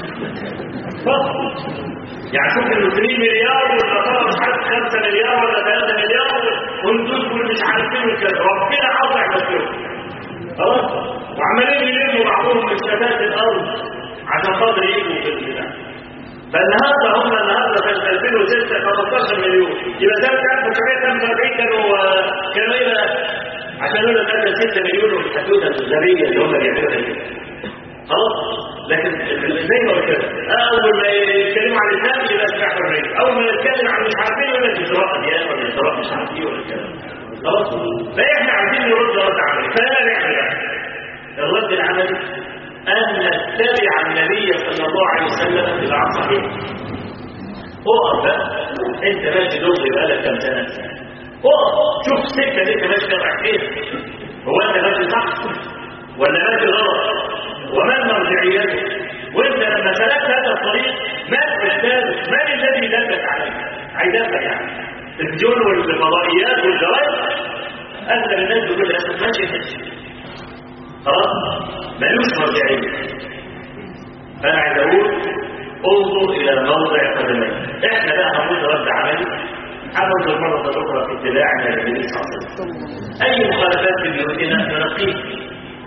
فقط يعني شوف المسلمين مليار والنصارى مش عارف 5 مليار ولا 3 مليار والدول مش عارفين الكلام ربنا قاطع نسلهم خلاص وعمالين يلموا بعضهم من شتات الارض عشان خاطر يجوا في البتاع فالنهارده هم النهارده في 2006 15 مليون يبقى ده 1945 كانوا كانوا ايه بقى؟ عشان يقول لك 6 مليون والحدوته الغبيه اللي هم بيعملوها دي خلاص لكن زي ما قلت لك اول ما يتكلموا عن الاسلام يبقى اسمع حريه اول ما يتكلم عن مش عارفين يقول لك اجراء اديان ولا اجراء مش عارف ايه ولا الكلام خلاص فاحنا عايزين نرد رد عملي فلا نعمل الرد العملي أن نتبع النبي صلى الله عليه وسلم اتباع صحيح اقف بقى انت ماشي دغري بقالك كام سنه اقف شوف السكه اللي انت ماشي رايح فين هو انت ماشي صح ولا ماشي غلط وما مرجعيته وانت لما سلكت هذا الطريق ما تحتاج من الذي دلك عليك عيداتك يعني التلفزيون والفضائيات والجرايد انت الناس بكل اسف ماشي ماشي خلاص ملوش مرجعيه فانا عايز اقول انظر الى موضع قدميك احنا بقى هنقول رد عملي هننظر مره اخرى في اتباعنا للنبي صلى الله عليه وسلم اي مخالفات في بيوتنا ننقيه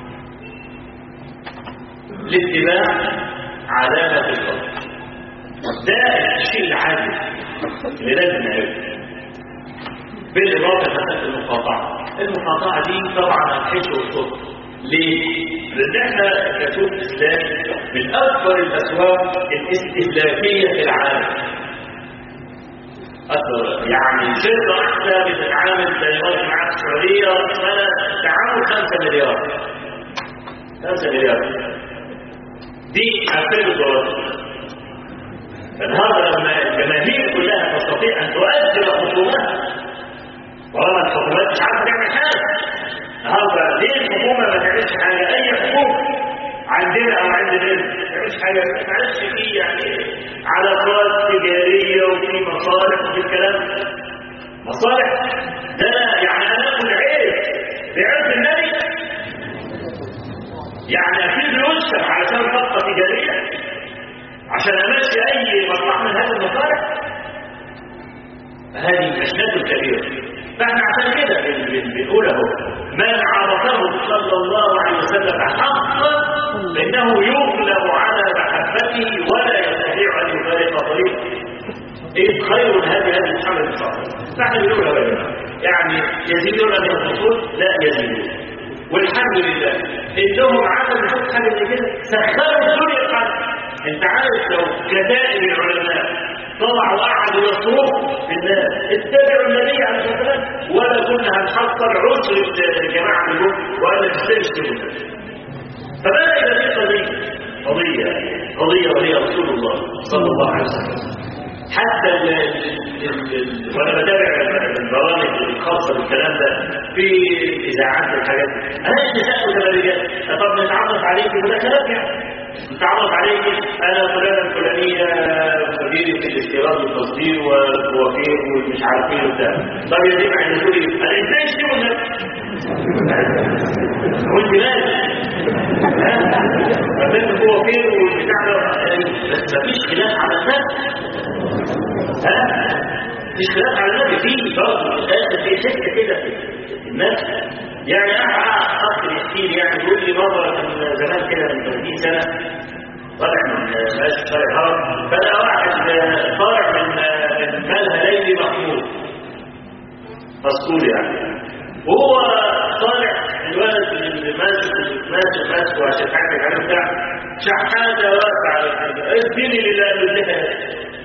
الاتباع علامه الفضل ده الشيء العادي اللي لازم نعرفه بالاضافه لمساله المقاطعه المقاطعه دي طبعا هتحس وصوت ليه؟ لأن احنا كسوق إسلامي من أكبر الأسواق الاستهلاكية في العالم. أكبر يعني شركة واحدة بتتعامل زي ما معاك السعودية سنة تعامل 5 مليار. 5 مليار. دي 2000 دولار. فالنهارده لما الجماهير كلها تستطيع ان تؤثر خصومها طالما الحكومات مش عارفه تعمل حاجه النهارده ليه الحكومه ما تعملش حاجه اي حكومه عندنا او عند غيرنا ما تعملش حاجه ما تعملش فيه يعني علاقات تجاريه وفي مصالح وفي الكلام مصالح ده يعني انا اخد عيب بعرف النبي يعني اكيد يسلم علشان خطه تجاريه عشان امشي اي مصلحه من هذه المصالح هذه مشكلة كبيرة فاحنا عشان كده بنقول اهو من عرفه صلى الله عليه وسلم حقا فانه يغلب على محبته ولا يستطيع ان يفارق طريقه ايه خير هذه هذه محمد صلى الله عليه وسلم فاحنا بنقول اهو يا جماعه يعني يزيدون من الفصول لا يزيدون والحمد لله انهم عملوا شوف حاجه زي كده سخروا الدنيا بتاعتهم انت عارف لو كتائب العلماء طلعوا قعدوا يصرخوا في الناس اتبعوا النبي عليه الصلاه والسلام ولا كنا هنحصل عسر الجماعه منهم ولا تستشهدوا فبدا يبقى في قضيه قضيه قضيه وهي رسول الله صلى الله عليه وسلم حتى ال ال ال وانا بتابع البرامج الخاصه بالكلام ده في الاذاعات والحاجات دي انا اتساءل متبرجات طب نتعرف عليك وده كلام يعني نتعرف عليك انا فلانه الفلانيه مديرة الاستيراد والتصدير والوكيل ومش عارف ايه وبتاع طب يا دي معنى تقول ايه؟ انا ازاي اشتغل ده؟ وانت مالك؟ ها؟ فبنت هو وكيل والبتاع ده بس مفيش خلاف على النفس ها؟ مفيش خلاف على النفس في برضه في حته كده في النفس يعني اخ يحكي لي يعني يقول لي مره من زمان كده من 30 سنه طالع من ماشي طالع هرم فلا واحد طالع من من مالها ليلي محمود مسؤول يعني وهو طالع الولد اللي ماسك ماسك ماسك وعشان حاجه عليه بتاع شحاته واقفه على الحاجه اديني اللي قالوا اديها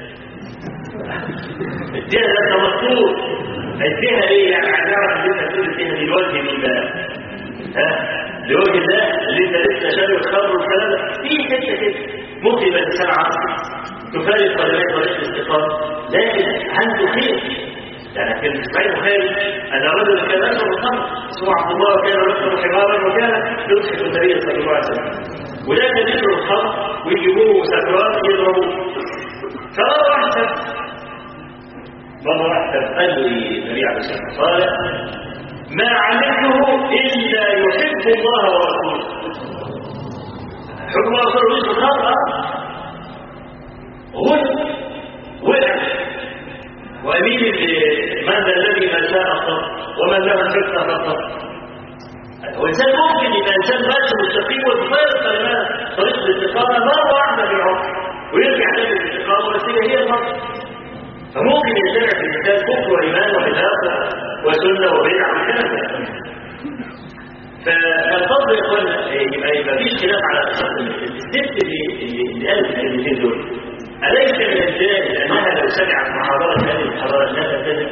اديها ده انت مسؤول اديها ايه يعني هنعرف ان انت تقول اديها دي لوجه الله ها لوجه الله اللي انت لسه شاري الخمر والكلام ده في حته كده ممكن يبقى الانسان عاصي تفارق قدمي طريق الاستقامه لكن عنده خير يعني كان اسماعيل البخاري ان رجل كان يشرب الخمر اسمه عبد الله وكان يشرب حمارا وكان يضحك النبي صلى الله عليه وسلم وده كان يشرب الخمر ويجيبوه سكران يضربوه فمره واحده مرة واحدة قال لي النبي عليه الصلاة والسلام قال ما علمته إلا يحب الله ورسوله حب الله ورسوله يسر الخطأ غل وقع وأمين من ذا الذي ما شاء الصبر ومن له الفتنة فالصبر والإنسان ممكن يبقى إنسان ماشي مستقيم ويفارق كلمات طريق الاستقامة مرة واحدة في العمر ويرجع تاني للاستقامة والسيرة هي المرة فممكن يجتمع في الانسان كفر وايمان وخلاف وسنه وبدعه والكلام ده فالفضل يا اخوانا يبقى يبقى مفيش خلاف على الست اللي اللي قالت الكلمتين دول اليس من الجائز انها لو سمعت محاضره هذه المحاضره انها تلتزم؟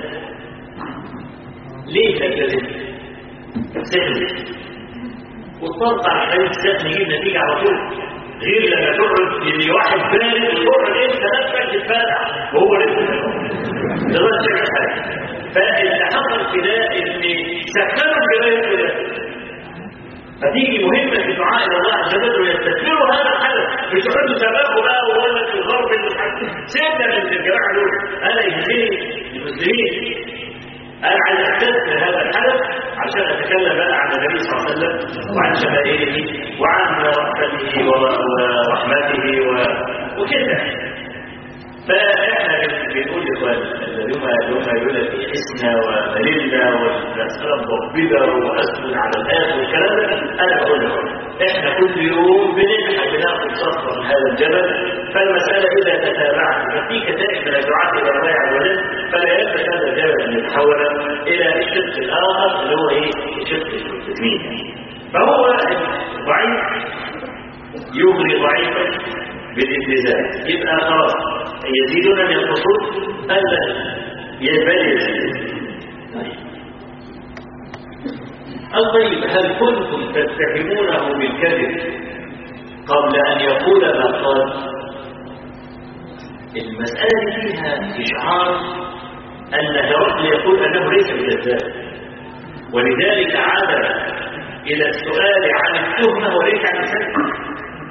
ليه تلتزم؟ تلتزم وتطبق على حديث الذات نجيب نتيجه على طول غير لما تقعد اللي واحد بارد وتقعد انت نفسك تتفادع وهو لسه ما تقدرش تعمل حاجه فاللي حصل في ده ان سخنوا الجبال كده فتيجي مهمة في دعاء إلى الله عز وجل ويستثمروا هذا الحدث مش يقعدوا سباقوا بقى ويقول لك الغرب اللي سيبنا من الجماعة دول أنا يهمني المسلمين أنا عايز أستثمر هذا الحدث عشان أتكلم بقى عن النبي صلى الله عليه وسلم وعن شمائله وعن رحمته ورحمته و... وكده فاحنا بنقول لاخواننا اليوم اليوم يقول لك حسنا ومللنا والمساله مضببه واسود على الناس والكلام ده انا بقول لكم احنا كل يوم بنلحق بناخد صفقه من هذا الجبل فالمساله اذا تتابعت ففي كتائب من الدعاة الى الله عز وجل فلا يلبس هذا الجبل ان يتحول الى الشق الاخر اللي هو ايه؟ شق المسلمين فهو ضعيف يغري ضعيفا بالالتزام يبقى خلاص يزيدون ان ينقصون الا يزال يزيد طيب هل كنتم تتهمونه بالكذب قبل ان يقول ما قال المساله فيها اشعار ان هرقل يقول انه ليس بكذاب ولذلك عاد الى السؤال عن التهمه وليس عن الكذب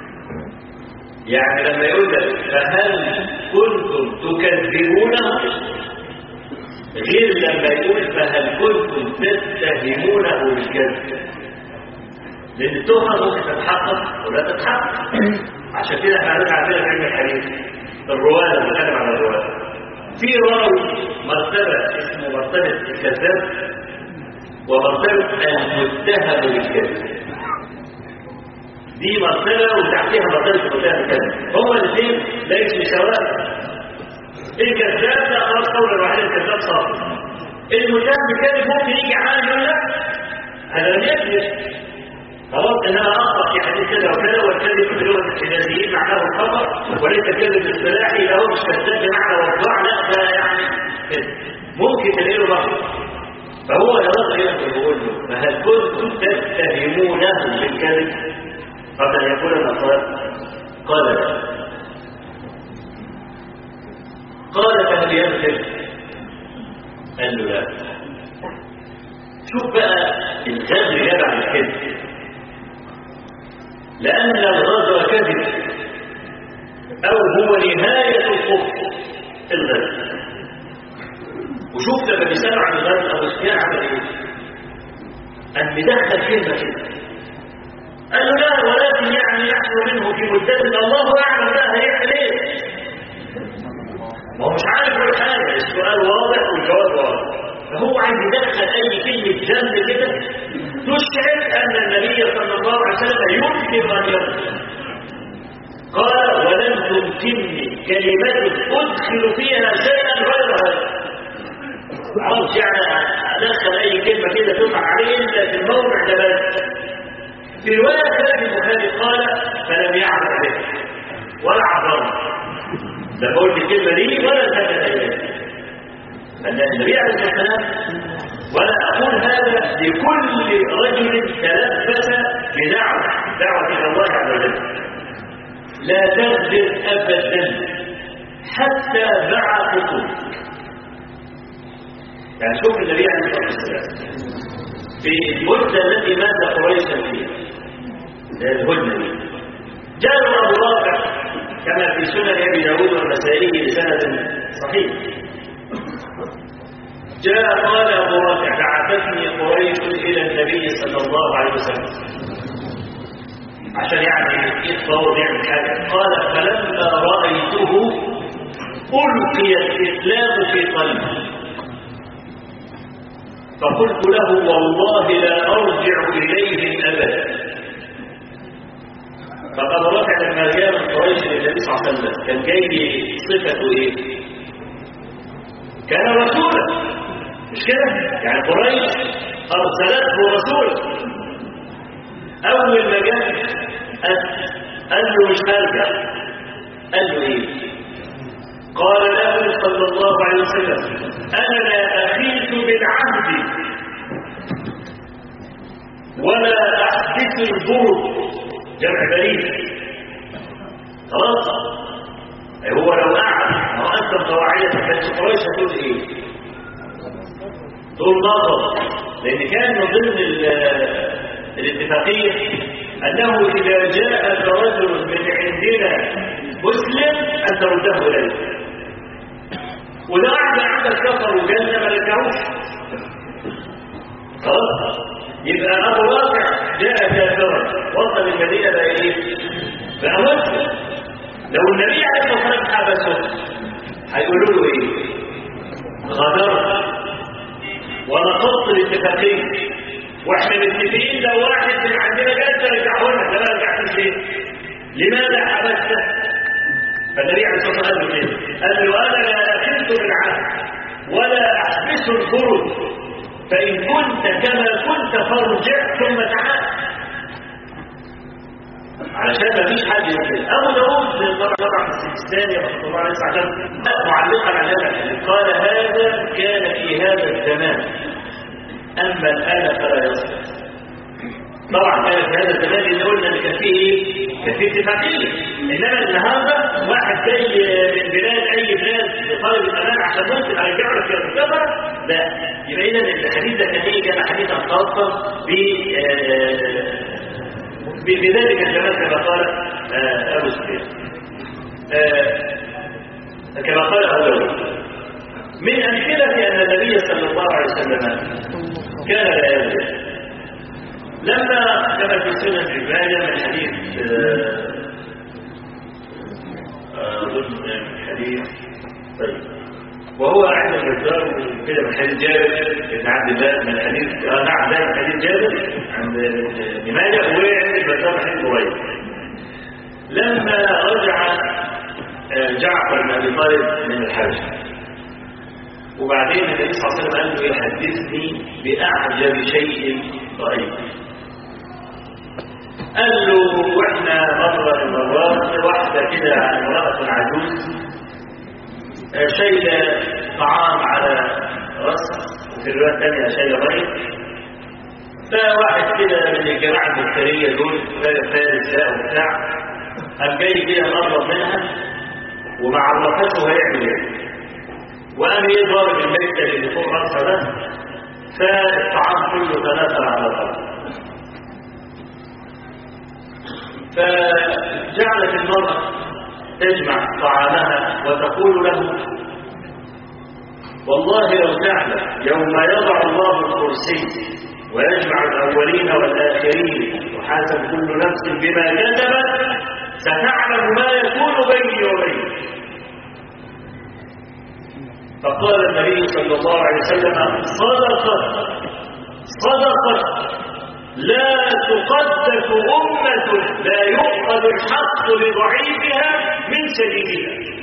يعني لما يقول لك فهل كنتم تكذبونه غير لما يقول فهل كنتم تتهمونه بالكذب لان التهمه ممكن تتحقق ولا تتحقق عشان كده احنا هنرجع عندنا في علم الحديث الرواه لما بنتكلم عن الرواه في راوي مرتبه اسمه مرتبه الكذاب ومرتبه المتهم بالكذب دي مرتبة وتحتها مرتبة المتهم بالكذب هما الاثنين ليسوا سواء الكذاب ده خلاص قول الواحد الكذاب صار المتهم بالكذب ممكن يجي عالم يقول لا هذا لم يكذب خلاص انما اخطا في حديث كذا وكذا والكذب في لغه الحجازيين معناه الخطا وليس كذب اصطلاحي لا هو مش كذاب بمعنى وضع لا ده يعني كذب ممكن تلاقيه بحر فهو يرد يقول له فهل كنتم تتهمونه بالكذب قبل ان يقول ما قال قال لا قال فهل يكذب قال له لا شوف بقى الغدر جاب عن الكذب لأن الغدر كذب أو هو نهاية الكفر الغدر وشوف لما بيسألوا عن الغدر أبو سفيان عمل إيه؟ أن بدخل كلمة كده قال له لا ولكن يعني يحصل منه في مدة الله أعلم بقى هيعمل إيه؟ ما هو مش عارف كل حاجة السؤال واضح والجواب واضح فهو عايز يدخل أي كلمة جنب كده تشعر أن النبي صلى الله عليه وسلم يمكن أن يرسل قال ولن تمكنني كلمة أدخل فيها شيئا غير هذا عاوز يعني أدخل أي كلمة كده تطلع عليه إلا في الموضع ده بس في رواية ثانية البخاري قال فلم يعبر به ولا عبر لا قلت الكلمة دي ولا التفت إليه النبي عليه الصلاة والسلام ولا أقول هذا لكل رجل تلبس بدعوة دعوة إلى الله عز وجل لا تغدر أبدا حتى مع خطوك يعني شوف النبي عليه الصلاة والسلام في المدة التي مات قريشا فيها الهدنة دي جاء أبو رافع كما في سنن أبي داود والنسائي بسند صحيح جاء قال أبو رافع بعثتني قريش إلى النبي صلى الله عليه وسلم عشان يعني يتصور يعمل حاجة قال فلما رأيته ألقي الإسلام في قلبي فقلت له والله لا أرجع إليهم أبدا فقد رفع لما جاء من قريش للنبي صلى الله عليه وسلم كان جاي صفته ايه؟ كان رسولا مش كده؟ يعني قريش ارسلته رسولا اول ما جاء قال له مش هرجع قال له ايه؟ قال له صلى الله عليه وسلم انا لا اخيت بالعهد ولا احدث البرد جمع بريد خلاص هو لو قعد ما هو انت قواعدك كانت قريش هتقول ايه تقول نظر لان كان من ضمن الاتفاقيه انه اذا جاءك رجل من عندنا مسلم ان ترده اليه وده واحد عندك كفر وجنه ما رجعوش خلاص يبقى ابو واقع جاء كافرا وصل المدينه بقى ايه بقى مسلم لو النبي عليه الصلاه والسلام حبسه هيقولوا له ايه غدرت ونقضت الاتفاقيه واحنا متفقين لو واحد من عندنا جاء ترجعه لنا ده ما رجعتوش ليه لماذا حبسته فالنبي عليه الصلاه والسلام قال له كده قال له انا لا اكلت بالعهد ولا احبس الخروج فإن كنت كما كنت فارجع ثم تعال علشان ما فيش حد يقول ابو داود طبعا طبعا السيستاني رحمه الله عليه عشان معلقا على هذا قال هذا كان في هذا الزمان اما الان فلا يصلح طبعا كان في هذا الزمان اللي قلنا ان كان فيه ايه؟ كان فيه اتفاقيه انما النهارده واحد جاي من بلاد اي بلاد طالب الامان عشان ممكن هيرجع لك يا مستوى لا يبقى اذا الحديث ده كان ايه؟ كان حديثا خاصا ب بذلك الجمال كما قال ابو سفيان كما قال ابو داود من امثله ان النبي صلى الله عليه وسلم كان لا يزال لما كما في سنن ابن ماجه من حديث اظن حديث طيب وهو عند البزار كده من حديث جابر بن عبد الله من حديث اه نعم ده من حديث جابر عند ابن ماجه وعند البزار من حديث قريب لما رجع جعفر بن ابي طالب من الحج وبعدين النبي صلى الله عليه وسلم قال له يحدثني باعجب شيء رايته قال له واحنا مرة من المرات واحدة كده امرأة عجوز شايلة طعام على رأس وفي الرواية الثانية شايلة مية فواحد كده من الجماعة البكتيرية دول فارس ده وبتاع قام جاي كده مقرب منها وما عرفته هيعمل ايه وقام ايه ضارب الميتة اللي فوق راسها ده فالطعام كله تناثر على الارض فجعلت المرأة تجمع طعامها وتقول له والله لو تعلم يوم يضع الله الكرسي ويجمع الأولين والآخرين وحاسب كل نفس بما كتبت ستعلم ما يكون بيني وبينك فقال النبي صلى الله عليه وسلم صدقت صدقت لا تقدس أمة لا يؤخذ الحق لضعيفها من سبيلها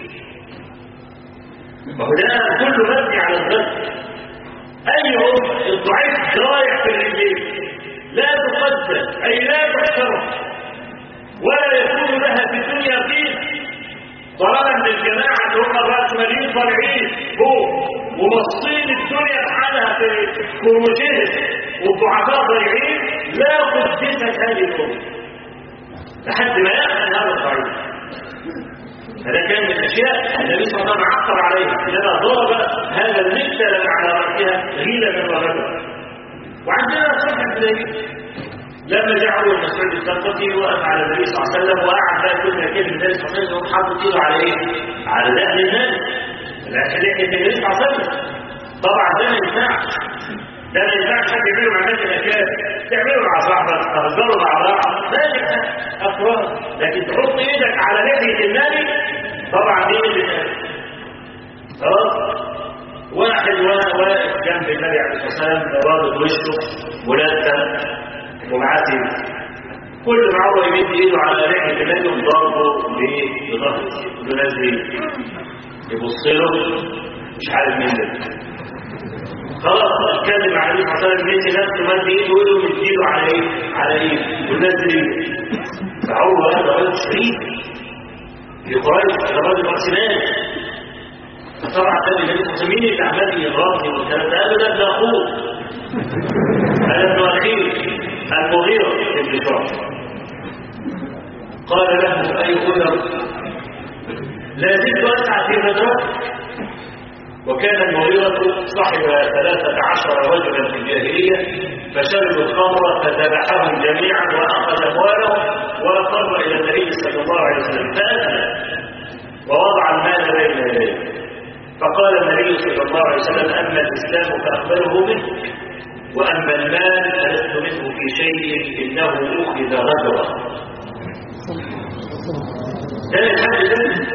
وهو ده كله مبني على الغد أي أمة الضعيف رايح في الرجلين لا تقدس أي لا تحترم ولا يكون لها في الدنيا قيمة طالما ان الجماعه اللي هم الراسماليين طالعين فوق ومصين الدنيا بحالها في كروموجينس والضعفاء ضايعين لا قدست هذه الامه لحد ما يأمن هذا الضعيف هذا كان من الاشياء النبي صلى الله عليه وسلم عقب عليها انما ضرب هذا المثل على راسها غيلة ورجلا وعندنا صلح الحديبيه لما جعلوا المسعود الثقفي وقف على النبي صلى الله عليه وسلم وقعد بقى كل كلمه النبي صلى الله عليه وسلم حاطط ايده على ايه؟ على دقن النبي لحيه النبي صلى الله عليه وسلم طبعا ده ما ينفعش ده ما ينفعش حد يعمله مع الناس الاكابر تعمله مع صاحبك تهزروا مع بعض ماشي افراد لكن تحط ايدك على لحيه النبي طبعا دي اللي خلاص واحد واقف جنب النبي عليه الصلاه والسلام رابط وشه ملثم ومعاه سيف كل ما هو يمد ايده على لحيه النبي وضربه بظهر ينزل يبص له مش عارف مين ده خلاص اتكلم مع النبي صلى الله عليه وسلم نسي نفسه مد ايده ويقول له مد ايده على ايه؟ على ايه؟ وينزل ايده فهو هذا رجل شريف في قريش هذا رجل راس مال طبعا ده النبي صلى الله عليه وسلم مين اللي عمال يغرقني والكلام ده؟ قال له ده ابن اخوه هذا ابن اخيه المغيرة بن شعبة قال له أي غدر لا زلت أسعى في مدرسة وكان المغيرة صاحب ثلاثة عشر رجلا في الجاهلية فشربوا الخمر فذبحهم جميعا وأخذ أموالهم وأقر إلى النبي صلى الله عليه وسلم فأذن ووضع المال بين يديه فقال النبي صلى الله عليه وسلم أما الإسلام فأقبله منه وأما المال فلست منه في شيء إنه أخذ غدرا ده الحمد لله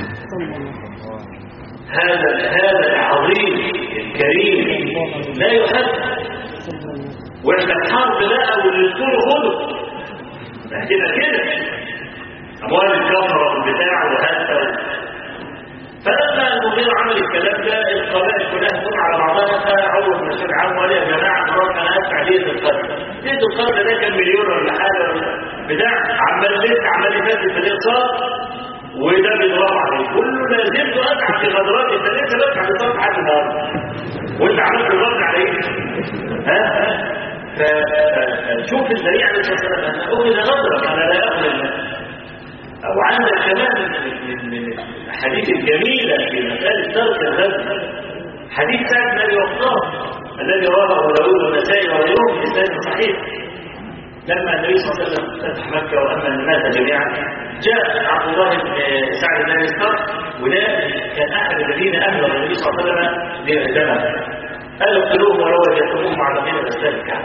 هذا هذا العظيم الكريم لا يحب واحنا الحرب بقى والدكتور خده هتبقى كده اموال الكفره والبتاع وهذا فلما المغير عمل الكلام ده القبائل كلها تكون على بعضها فعمر بن مسعود عام وقال يا جماعه مرات انا ادفع دية القتل دية القتل ده كان مليون ولا حاجه ولا بتاع عمال لسه عمال يفتش في الاقساط وده بيضرب عليه كله لا زلت ادفع في غدرات انت لسه بدفع في صرف لحد النهارده وانت عملت الرد على ايه؟ ها؟ فشوف النبي عليه الصلاه والسلام انا اخذ غدرك انا لا اخذ المال او عندك كمان من من الاحاديث الجميله في مساله ترك الغدر حديث سعد بن ابي وقاص الذي رواه ابو داود والنسائي وغيرهم في سنه صحيح لما النبي صلى الله عليه وسلم فتح مكه وامن الناس جميعا جاء عبد الله بن سعد بن ابي وقاص وده كان احد الذين اهلوا النبي صلى الله عليه وسلم دمه قال اقتلوهم ولو وجدتموهم معلقين الاسلام الكعبه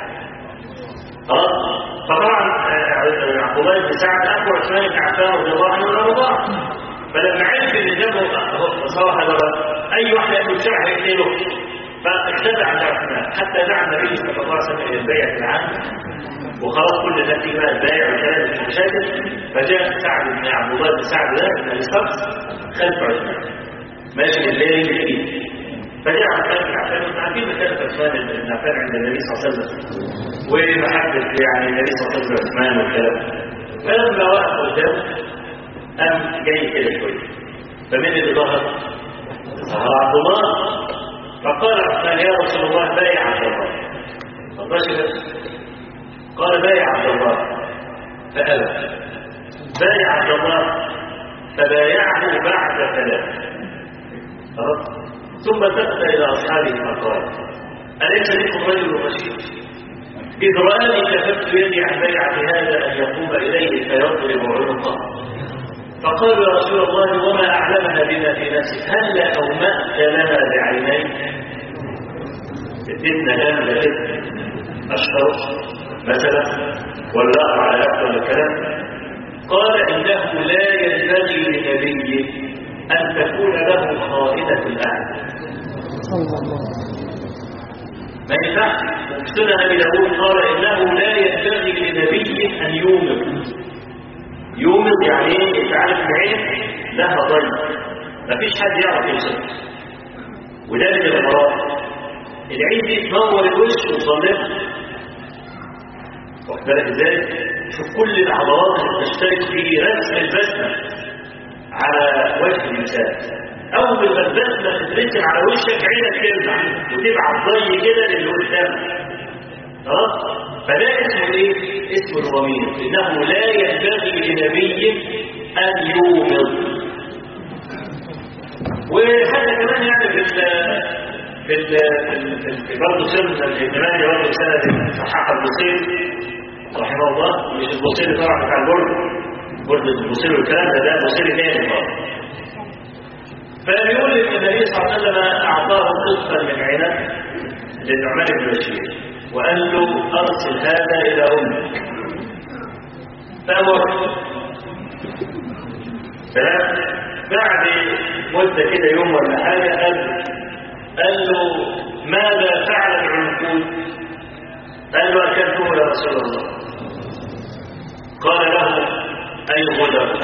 خلاص فطبعا عبد الله بن سعد اخو عثمان بن عفان رضي الله عنه وارضاه فلما عرف ان دمه صار هذا اي واحد ياكل شرع يقتله فاجتمع عند عثمان حتى دعا النبي صلى الله عليه وسلم الى البيع العام وخلاص كل الناس تيجي بقى البيع وكلام المشاكل فجاء سعد بن عبد الله بن سعد ده بن ابي خلف عثمان ماشي بالليل بالليل فجاء عثمان بن عفان انتم عارفين مكانه عثمان بن عفان عند النبي صلى الله عليه وسلم ومحبه يعني النبي صلى الله عليه وسلم عثمان والكلام فلما وقف قدامه قام جاي كده شويه فمن اللي ظهر؟ ظهر عبد الله فقال عثمان يا رسول الله بايع عبد الله فضل قال بايع عبد الله فأبى بايع عبد الله فبايعه بعد ثلاث خلاص ثم التفت الى اصحابه فقال اليس بكم رجل رشيد اذ راني كففت يدي عن بيعه هذا ان يقوم اليه فيضرب عنقه فقالوا يا رسول الله وما اعلمنا بما في نفسك هل اومات لنا بعينيك ادتنا لنا اشهر مثلا ولا على اكثر الكلام قال انه لا ينبغي لنبي أن تكون له خائنة الأعلى ما ينفعش مفسنا أبي داود قال إنه لا ينبغي لنبي أن يومض يومض يعني ايه انت عارف العين لها ضي مفيش حد يعرف يوصل وده من الغراب العين دي تنور الوش وتظلمه واخد بالك ازاي؟ شوف كل العضلات اللي بتشترك في رسم البسمه على وجه الإنسان أول ما البسمة تترسم على وشك عينك ترجع وتبعت ضي كده للي قدامك خلاص فده اسمه ايه؟ اسمه الضمير إنه لا ينبغي لنبي أن يومض وهذا كمان يعني في ال في ال في برضه سنة الإمام برضه سنة صحاح البصير رحمه الله مش البصير طبعا بتاع البرد برد البصير والكلام ده ده بصير تاني خالص فبيقول ان النبي صلى الله عليه وسلم اعطاه قسطا من عنب للنعمان بن بشير وقال له ارسل هذا الى امك فامر بعد مده كده يوم ولا حاجه قال قال له ماذا فعل العنقود؟ قال له اكلته يا رسول الله قال له أي غدر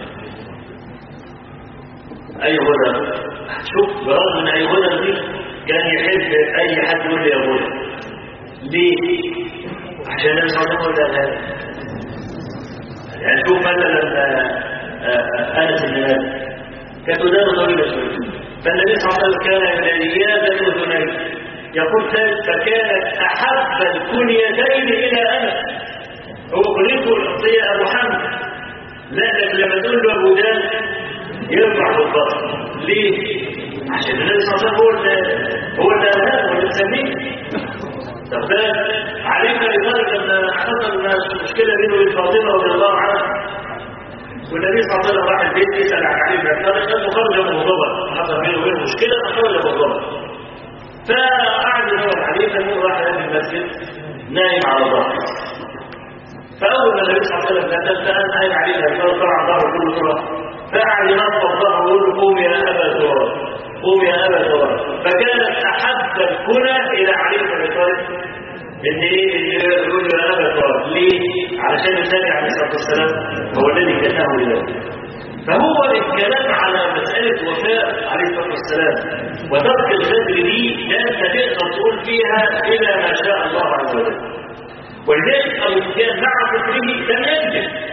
أي غدر شوف برغم من أي غدر دي كان يحب أي حد يقول لي يا غدر ليه؟ عشان النبي صلى الله عليه وسلم هذا يعني شوف مثلا أنس بن مالك كانت ودانه طويلة شوية فالنبي صلى الله عليه وسلم كان إياد الأذنين يقول فكانت أحب الكنيتين إلى أنس هو كنيته الأصلية أبو حمد لا لكن لما تقول له ابو جهل يرفع بالبصر ليه؟ عشان النبي صلى الله عليه وسلم هو اللي هو اللي قالها هو اللي مسميه طب ده عليك لذلك لما حصل مشكله بينه وبين فاطمه رضي الله عنها والنبي صلى الله عليه وسلم راح البيت يسال عن علي بن ابي طالب كان خرج مغضبا حصل بينه وبينه مشكله فخرج مغضبا فقعد يدور عليه فالمهم راح الى المسجد نايم على ظهره فأول ما النبي صلى الله عليه وسلم نزل فأنا قايل عليه الأسفار طبعا ظهره كله تراب فقعد ينفض ظهره ويقول له قوم يا أبا تراب قوم يا أبا تراب فكانت أحب الكنى إلى علي بن أبي طالب إن إيه اللي يقول له يا أبا تراب ليه؟ علشان النبي عليه الصلاة والسلام هو الذي كتبه لذلك فهو الكلام على مسألة وفاء عليه الصلاة والسلام وترك الغدر دي لا أنت تقدر تقول فيها إلى ما شاء الله عز وجل ولذلك أبو سفيان مع فكره لم يكذب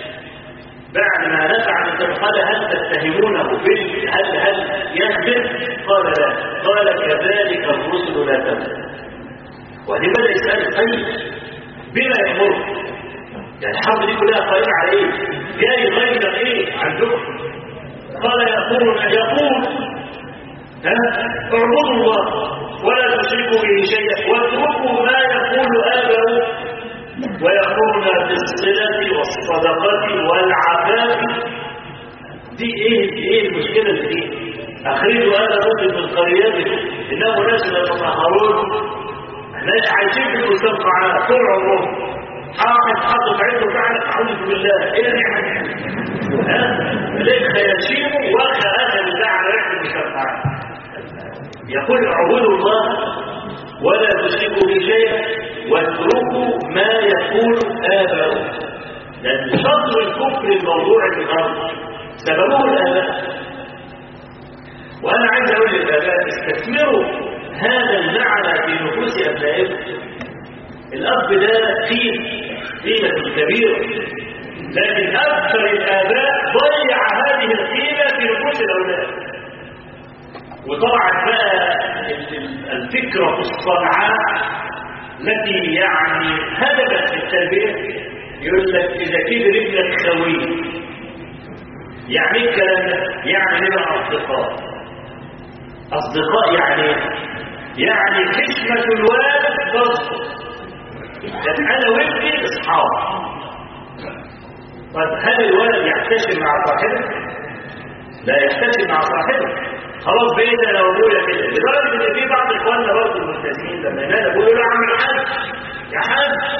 بعد ما نفع عن قال هل تتهمونه بال هل هل يخدم قال لا قال كذلك الرسل لا تبدأ وهذه بدأ يسأل طيب بما يأمرك يعني الحرب دي كلها قائمة على ايه جاي غير ايه عندكم قال يأمرنا يقول ها اعبدوا الله ولا تشركوا به شيئا واتركوا ما يقول آباؤكم ويأمرنا بالصلة والصدقة والعفاف دي ايه دي ايه المشكلة اللي دي اخرجوا هذا رجل من قريتكم انه ناس يتطهرون احنا عايشين في المستنقعات طول عمرهم حاطط حاطط عنده فعلا اعوذ بالله ايه يعني ها ليه خياشيمه واخا اخر بتاع على ريحه المستنقعات يقول اعبدوا الله ولا تشركوا به شيئا واتركوا ما يقول آباؤكم لأن شطر الكفر الموضوع الغرب سببه الآباء وأنا عايز أقول للآباء استثمروا هذا المعنى في نفوس أبنائكم الأب ده فيه قيمة كبيرة لكن أكثر الآباء ضيع هذه القيمة في نفوس الأولاد وطبعا بقى الفكرة الصنعاء التي يعني هدفت في التربية يقول لك إذا كبر ابنك خوي يعني ايه الكلام ده؟ يعني لنا أصدقاء أصدقاء يعني يعني حشمة الوالد تصدق لأن أنا وابني أصحاب طيب هل الولد يحتشم مع صاحبه؟ لا يحتشم مع صاحبه خلاص بقيت انا وابويا كده لدرجه ان في بعض اخواننا برضه الملتزمين لما ينادى ابويا يقول له يا عم الحاج يا حاج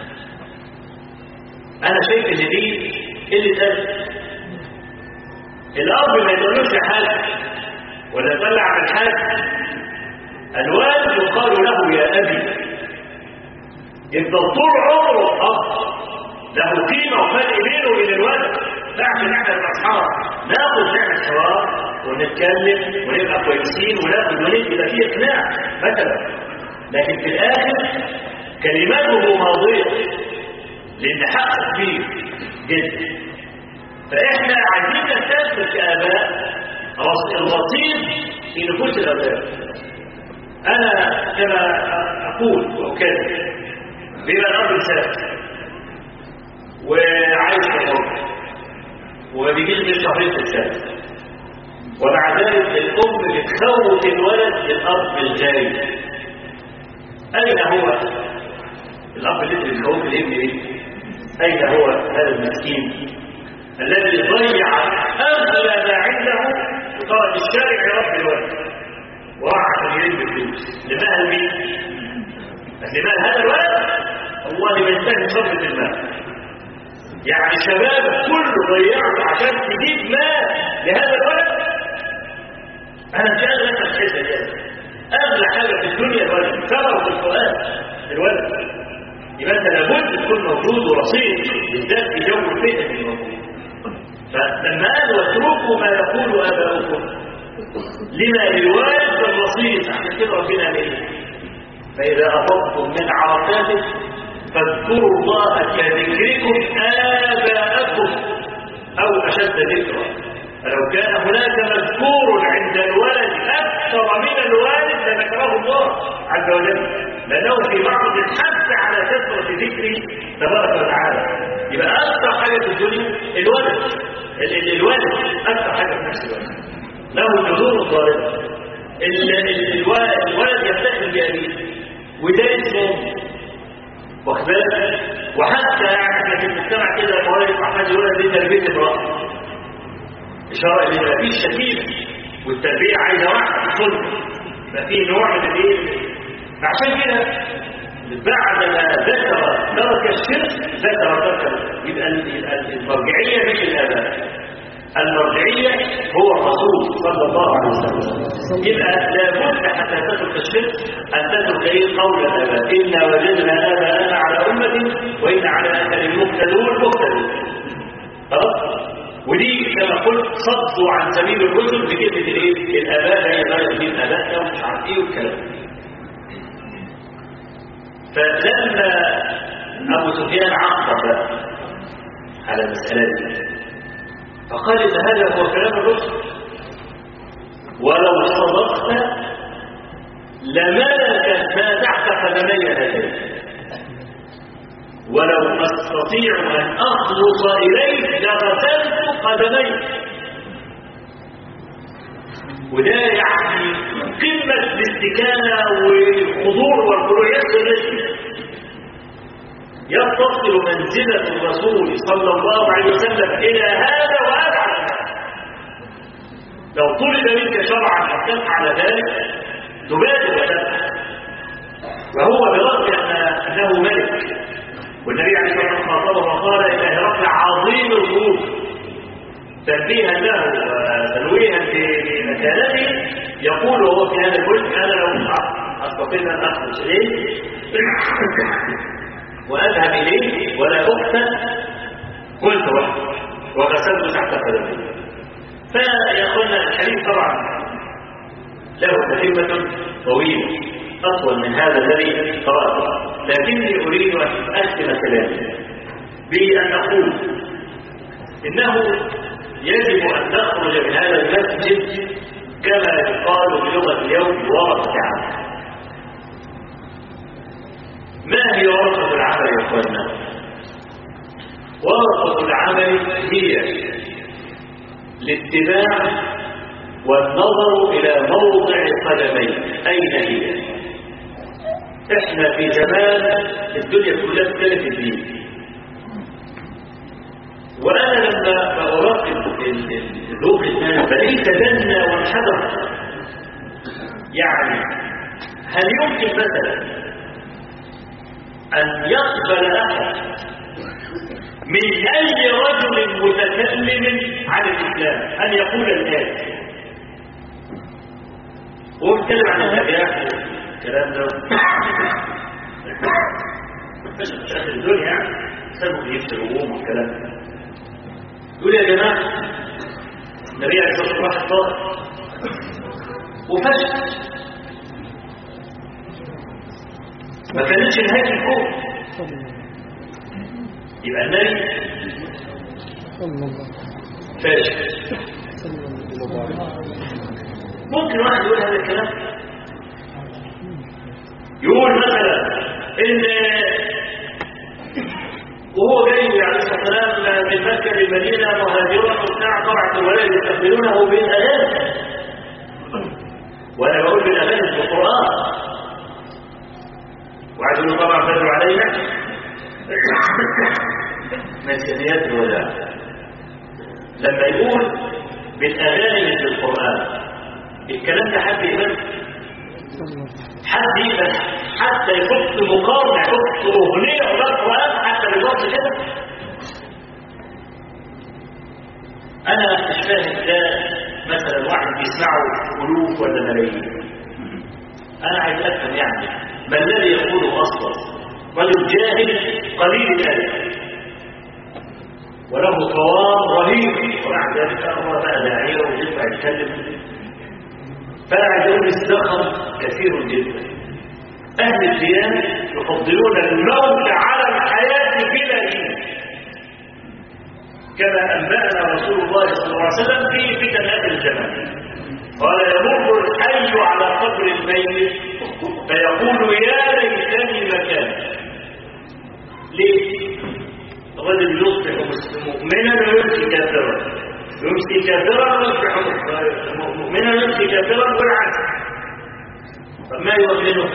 انا شايف ان دي قله ادب الاب ما يقولوش يا حاج ولا يطلع على الحاج الوالد يقال له يا ابي يفضل طول عمره اب له قيمه وفرق بينه وبين الولد بعد ان احنا الاصحاب ناخد نعمل حوار ونتكلم ونبقى كويسين وناخد وندي ده فيه اقناع مثلا لكن في الاخر كلماته ماضيه لان حق كبير جدا فاحنا عايزين نستثمر كاباء الرصيد في نفوس الابناء انا كما اقول واكرر بما الامر سهل وعايش في الحب وما بيجيش من شهرين في السنه ومع ذلك الأم بتخوف الولد للأب الجاي أين هو الأب اللي بتخوف الابن إيه؟ أين هو هذا المسكين الذي ضيع أغلى ما عنده وقال الشارع يا رب الولد وراح عشان يلم الفلوس لمال مين؟ لمال هذا الولد والله ما يستاهل صرفة المال يعني شباب كله ضيعته عشان تجيب مال لهذا الولد انا مش قادر افهم الحته دي اغلى حاجه في الدنيا الولد ثمره الفؤاد الولد يبقى انت لابد تكون موجود ورصيد بالذات في جو الفتن الموجود فلما قال واتركوا ما يقول اباؤكم لما للوالد الرصيد عشان كده ربنا ليه فاذا افضتم من عرفات فاذكروا الله كذكركم اباءكم او اشد ذكرا فلو كان هناك مذكور عند الولد أكثر من الوالد لذكره الله عز وجل لأنه في بعض الحث على كثرة ذكره تبارك وتعالى يبقى أكثر حاجة في الدنيا الولد ال- ال- الولد أكثر حاجة في نفس الوقت له الجذور الظالمة ال- ال- الولد الولد يفتخر بأبيه وده اسمه واخد بالك وحتى يعني في المجتمع كده لما هو يطلع حد يقول لك دي تربيه امراه إشارة إلى ما فيش شكيل والتربية عايزة واحد صلب ما في نوع من الإيه عشان كده بعد ما ذكر ترك الشرك ذكر ترك يبقى يبقى المرجعية مش الآباء المرجعية هو الرسول صلى الله عليه وسلم يبقى لابد حتى تترك الشرك أن تترك إيه قول الآباء إنا وجدنا آباءنا على أمة وإن على أثر المقتدون مقتدون خلاص ودي كما قلت صدوا عن سبيل الرسل بكلمة الايه؟ الآباء لا يغير دين آبائنا ومش عارف ايه والكلام فلما أبو سفيان عقب على المسألة دي فقال إن هذا هو كلام الرسل ولو صدقت لملكت ما تحت قدمي هاتين ولو أستطيع أن أخلص إليك لغسلت قدميك وده يعني قمة الاستكانة والخضوع والخضوع يصل يتصل منزلة الرسول صلى الله عليه وسلم إلى هذا وأبعد لو طلب منك شرعا أن تفعل ذلك تبادر وتفعل وهو برغم أن أنه ملك والنبي عليه الصلاة والسلام خاطبه وقال إن هرقل عظيم الروح تنبيها له وتنويها بمكانته يقول وهو في هذا الملك انا لو استطيع ان اخرج اليه واذهب اليه ولا اقتل قلت وحدي وغسلت تحت قدمي فيا اخوانا الحديث طبعا له تتمه طويله اطول من هذا الذي قراته لكني اريد ان اختم كلامي بان اقول انه يجب أن نخرج من هذا المسجد كما يقال بلغة اليوم ورقة عمل ما هي ورقة العمل يا أخوانا؟ ورقة العمل هي الاتباع والنظر إلى موضع قدمين أين هي؟ احنا في زمان الدنيا كلها اختلفت الدين وأنا لما أراقب ذوق الناس بلاقيه تدنى وانحدر يعني هل يمكن مثلا أن يقبل أحد من أي رجل متكلم عن الإسلام أن يقول الآن هو بيتكلم عن النبيات الكلام ده مش في الدنيا يعني سبب يفتح الهجوم والكلام ده يقول يا جماعة النبي عليه الصلاة والسلام طار وفشل ما كانتش نهاية الكون يبقى النبي فاشل ممكن واحد يقول هذا الكلام يقول مثلا ان وهو جاي عليه الصلاه والسلام من مكه للمدينه مهاجرا وبتاع طبعا الولاد يستقبلونه بالاغاني وانا بقول بالاغاني في القران وعد يقول طبعا فاتوا علينا مسيحيات الوداع لما يقول بالاغاني في القران الكلام ده حد يقبل حد يقبل حتى يحط مقارنه يحط اغنيه ولا القران حتى بالوقت كده انا مش فاهم ده مثلا واحد بيسمعه الوف ولا ملايين انا عايز افهم يعني ما الذي يقوله اصلا رجل جاهل قليل الادب وله قوام رهيب ومع ذلك هو بقى داعيه وينفع يتكلم فانا عايز اقول الزخم كثير جدا اهل الديانه يفضلون الموت على الحياه بلا دين كما انبانا رسول الله صلى الله عليه وسلم في فتن اهل الزمان قال يمر الحي على قبر الميت فيقول يا ليتني مكان ليه الرجل يصبح مؤمنا ويمسي كافرا يمسي كافرا ويصبح مؤمنا ويمسي كافرا والعكس طب ما يؤمنه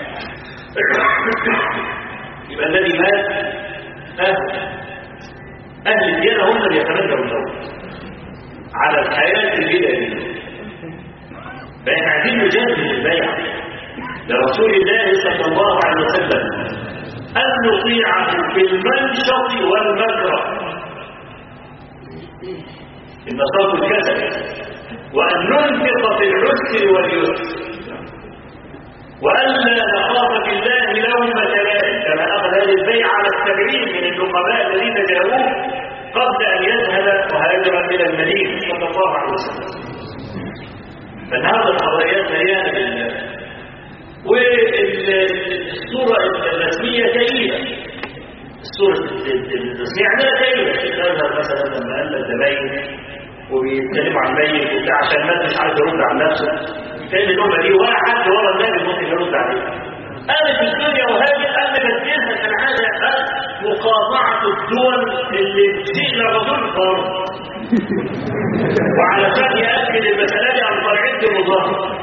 يبقى الذي مات اهل اهل الديانه هم اللي يتمنوا الموت على الحياه البدائيه فاحنا عايزين نجدد البيع لرسول الله صلى الله عليه وسلم أن نطيعه في المنشط والمكره النشاط الكسل وأن ننفق في العسر واليسر وألا نخاف في الله لومة لائم كما أخذ هذه البيع على السبعين من النقباء الذين جاءوه قبل أن يذهب مهاجرا إلى المدينة صلى الله عليه وسلم فالنهارده القضايات مليانه بالله والصورة الرسمية كئيبة الصورة الرسمية عندنا كئيبة الأزهر مثلا لما قال لك ده الميت وبيتكلموا عن الميت وبتاع عشان الناس مش عارف يرد عن نفسه كان الامه دي ولا حد ورا النبي ممكن يرد عليه قامت الدنيا وهذه قامت الدنيا كالعاده مقاطعه الدول اللي بتشيل الرسول القرار وعلشان ياكد المساله دي عن طريق عده مظاهر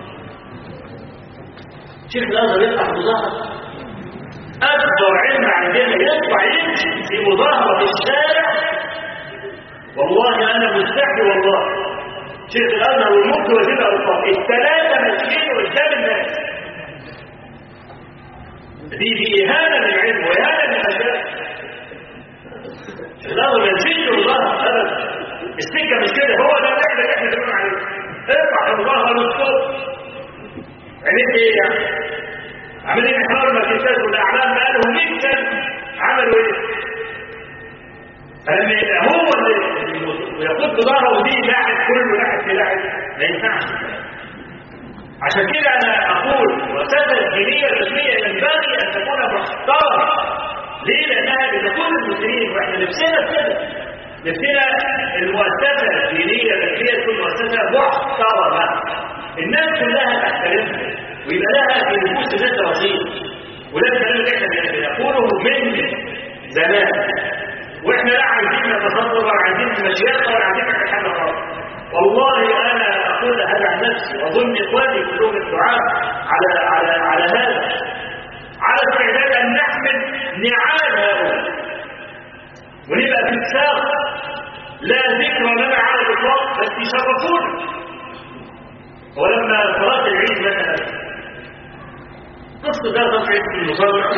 شيخ الازهر يفتح مظاهره اكبر علم عندنا يطلع يمشي في مظاهره في الشارع والله انا مستحي والله شيخ الازهر والمفتي وزير الاوقاف الثلاثه ماشيين قدام الناس دي دي اهانه للعلم واهانه للاشياء شيخ الازهر ما يمشيش والله ابدا السكه مش كده هو ده اللي اللي احنا بنقول عليه ارفع المظاهره للصوت عملت ايه يعني؟ عاملين حوار المكتسات والاعلام بقالهم 100 سنه عملوا ايه؟ فلما يبقى هو اللي يقود بظهره ودي لاعب كله لاعب في لاعب ما ينفعش عشان كده انا اقول المؤسسه الدينيه الرسميه ينبغي ان تكون محترمه ليه؟ لانها بتكون المسلمين واحنا نفسنا كده نفسنا المؤسسه الدينيه الرسميه تكون مؤسسه محترمه الناس كلها تحترمها ويبقى لها في نفوس الناس رصيد وده الكلام اللي احنا بنقوله من زمان واحنا لا عايزين نتصدر ولا عايزين مشيئة ولا عايزين نعمل حاجه خالص والله انا اقول هذا عن نفسي واظن اخواني كلهم الدعاء على على على هذا على استعداد ان نحمل نعال هؤلاء ونبقى في الساق لا ذكر لنا على الاطلاق بس يشرفونا ولما صلاه العيد مثلا قصة ده طبعا في المصابع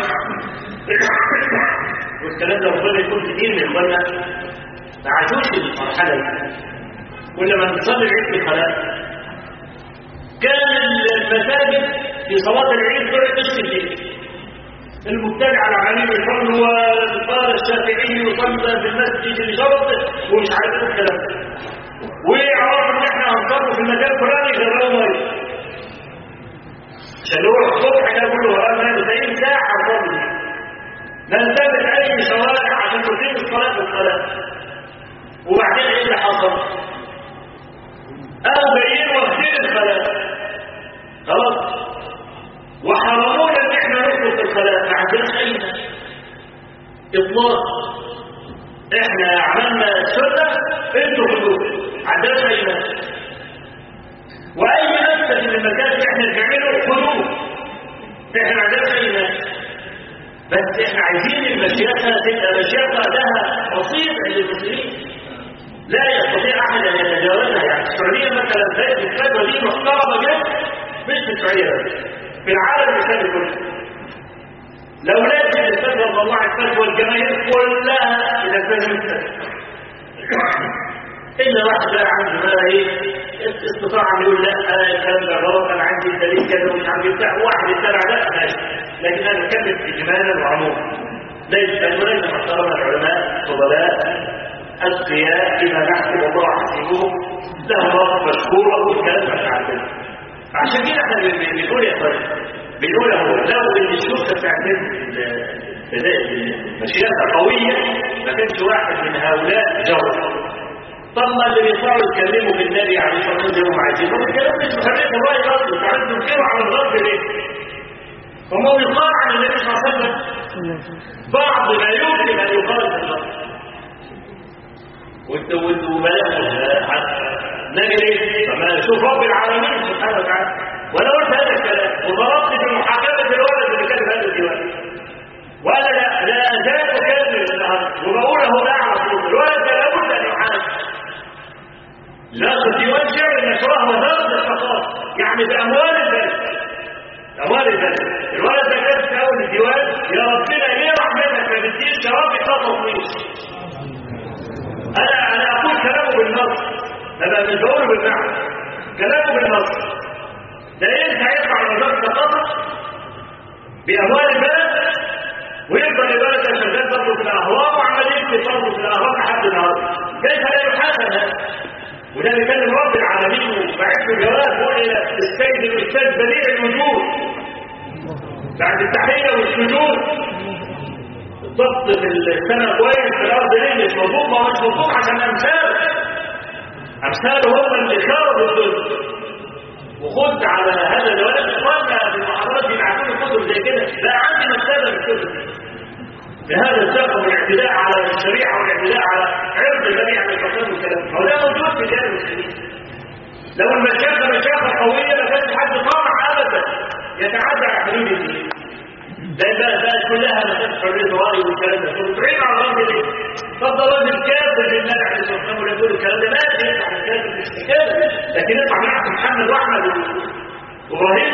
والكلام ده ربنا يكون كتير من اخواننا ما عاشوش المرحله دي كل ما نصلي العيد في خلاء كان المساجد في صلاه العيد طلعت نص الليل المبتدع العليم الفضل وقال الشافعي وصلى في المسجد اللي شرط ومش عارف ايه الكلام ده ويعرفوا ان احنا هنصلي في المكان الفلاني يغرقوا ميه عشان هو الصبح ده كله ورانا 90 ساعه فاضي نلتمس اي شوارع عشان نقيم الصلاه في الصلاه وبعدين ايه اللي حصل؟ قالوا جايين واخدين الصلاه خلاص وحرمونا ان احنا ندخل في الصلاه ما عندناش اي اطلاق احنا عملنا سنه انتوا خدوه ما عندناش اي نفس واي نفس من المكان اللي احنا بنعمله خدوه احنا ما عندناش اي نفس بس احنا عايزين المشيخة تبقى مشيخة لها رصيد عند المسلمين لا يستطيع احد ان يتجاوزها يعني السعوديه مثلا زي الفتوى دي محترمه جدا مش في السعوديه بس في العالم الاسلامي كله لو لازم الفتوى طلعت فتوى الجماهير كلها تلتزم الا واحد بقى عنده بقى ايه استطاع ان يقول لا الكلام ده غلط انا عندي الدليل كذا ومش عارف بتاع واحد يتبع ده ماشي لكن انا بتكلم اجمالا وعموما ليس وليس محترم العلماء فضلاء اذكياء بما نحسب الله حسبهم لهم رب مشكور والكلام مش عارفين عشان كده احنا بنقول يا اخوان بنقول اهو لو ان الشرطه بتعتمد مشيئه قويه ما كانش واحد من هؤلاء جرى طب ما اللي بيطلعوا يتكلموا بالنبي عليه الصلاه والسلام هم عايزين هم الكلام مش محرك الراي برضه انت عايز تنكروا على الغرب ليه؟ هم يقال عن النبي صلى الله عليه وسلم بعض ما يمكن ان يقال في الغرب وانتوا وانتوا بلاغوا نجد ايه؟ فما شوف رب العالمين سبحانه وتعالى وانا قلت هذا الكلام وضربت في محاكمه الولد اللي كان هذا الديوان وانا لا لا ازال اكمل النهارده وبقول اهو لا على طول الولد ده لابد ان يحاسب لا الديوان شعر نشره ودرس الثقافه يعني باموال البلد اموال البلد الولد ده كان في اول الديوان يا ربنا ليه رحمتك ما بتديش شرابي خطط ليش انا انا اقول كلامه بالنص انا مش بقوله بالمعنى كلامه بالنص ده ينفع يطلع وزاره الثقافه باموال البلد ويفضل البلد شغال برضه في الاهرام وعمال يكتب برضه في الاهرام لحد النهارده كيف لا يحاسب هذا؟ وده بيكلم رب العالمين وبعت له جواب هو الى السيد الاستاذ بديع الوجود بعد التحيه والسجود ضبط في السنة كويس في الأرض ليه مش مطلوب ما هو مش مطلوب عشان أمثال أمثال هم اللي خربوا الدنيا وخد على هذا الولد إخواننا في المحاضرات بيبعتوا لي كتب زي كده لا عندي مكتبة من الكتب بهذا السبب والاعتداء على الشريعة والاعتداء على عرض النبي عليه الصلاة والسلام والكلام هو ده موجود في ديار المسلمين لو المشاكل مشاكل قوية ما كانش حد طامع أبدا يتعدى على حدود الدين ده بقى بقى كلها مسألة حرية رأي والكلام ده انتوا بتعين على الراجل ايه؟ طب ده راجل كافر لله عليه الصلاة والسلام ولا يقول الكلام ده ماشي يطلع من كافر مش كافر لكن يطلع من عبد محمد وأحمد وإبراهيم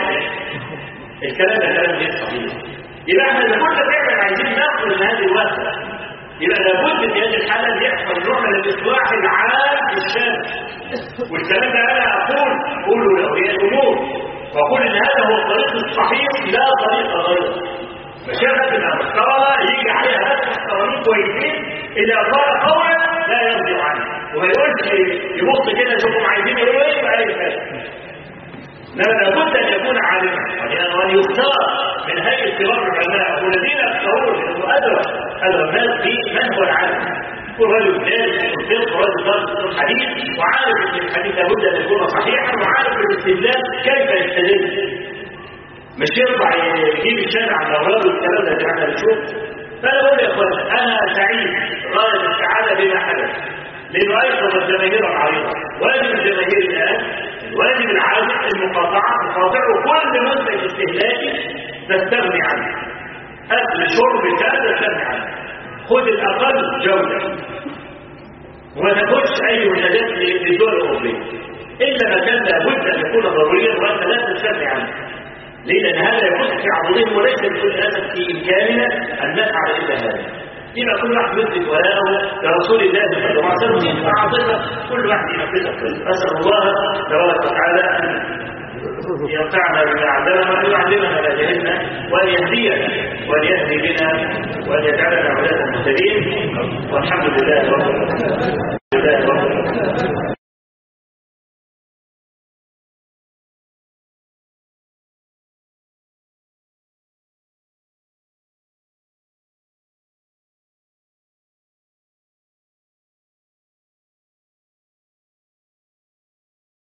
الكلام ده كلام غير صحيح يبقى احنا اذا كنا فعلا عايزين ناخد من هذه الوثبة يبقى لابد في هذه الحالة ان يحصل نوع من الإصلاح العام في الشارع والكلام ده انا اقول قولوا لاولياء الامور واقول ان هذا هو الطريق الصحيح لا طريق غيره مشاهد المحترمه يجي عليها ناس محترمين كويسين اذا قال قولا لا يرجع عنه وما يقولش يبص كده يشوفهم عايزين يقولوا ايه يبقى اي حاجه انما لابد ان يكون عالما وان يختار من هيئه كبار العلماء والذين يختارون انه ادرك ادرى الناس في من هو العالم يكون رجل دارس في الفقه ورجل دارس في الحديث وعارف ان الحديث لابد ان يكون صحيحا وعارف الاستدلال كيف يستدل مش يرفع يجيب الشارع على الاولاد والكلام ده اللي احنا بنشوف فانا بقول يا اخوان انا سعيد غايه السعاده بما حدث لانه ايقظ الجماهير العريضه واجب الجماهير الان الواجب العام المقاطعه تقاطعه كل منتج استهلاكي تستغني عنه اكل شرب كذا تستغني عنه خذ الاقل جوده وما تاخدش اي منتجات للدول الاوروبيه الا ما كان لابد ان يكون ضروريا وانت لا تستغني عنه ليه لان هذا يكون في عضلهم وليس لكل اسف في امكاننا ان نفعل الا هذا يبقى كل واحد يثبت ولاءه لرسول الله صلى الله عليه وسلم عاطفه كل واحد ينفذها اسال الله تبارك وتعالى ان ينفعنا بما علمنا وان يعلمنا ما جهلنا وان يهدينا وان يهدي بنا وان يجعلنا عباده المهتدين والحمد لله رب العالمين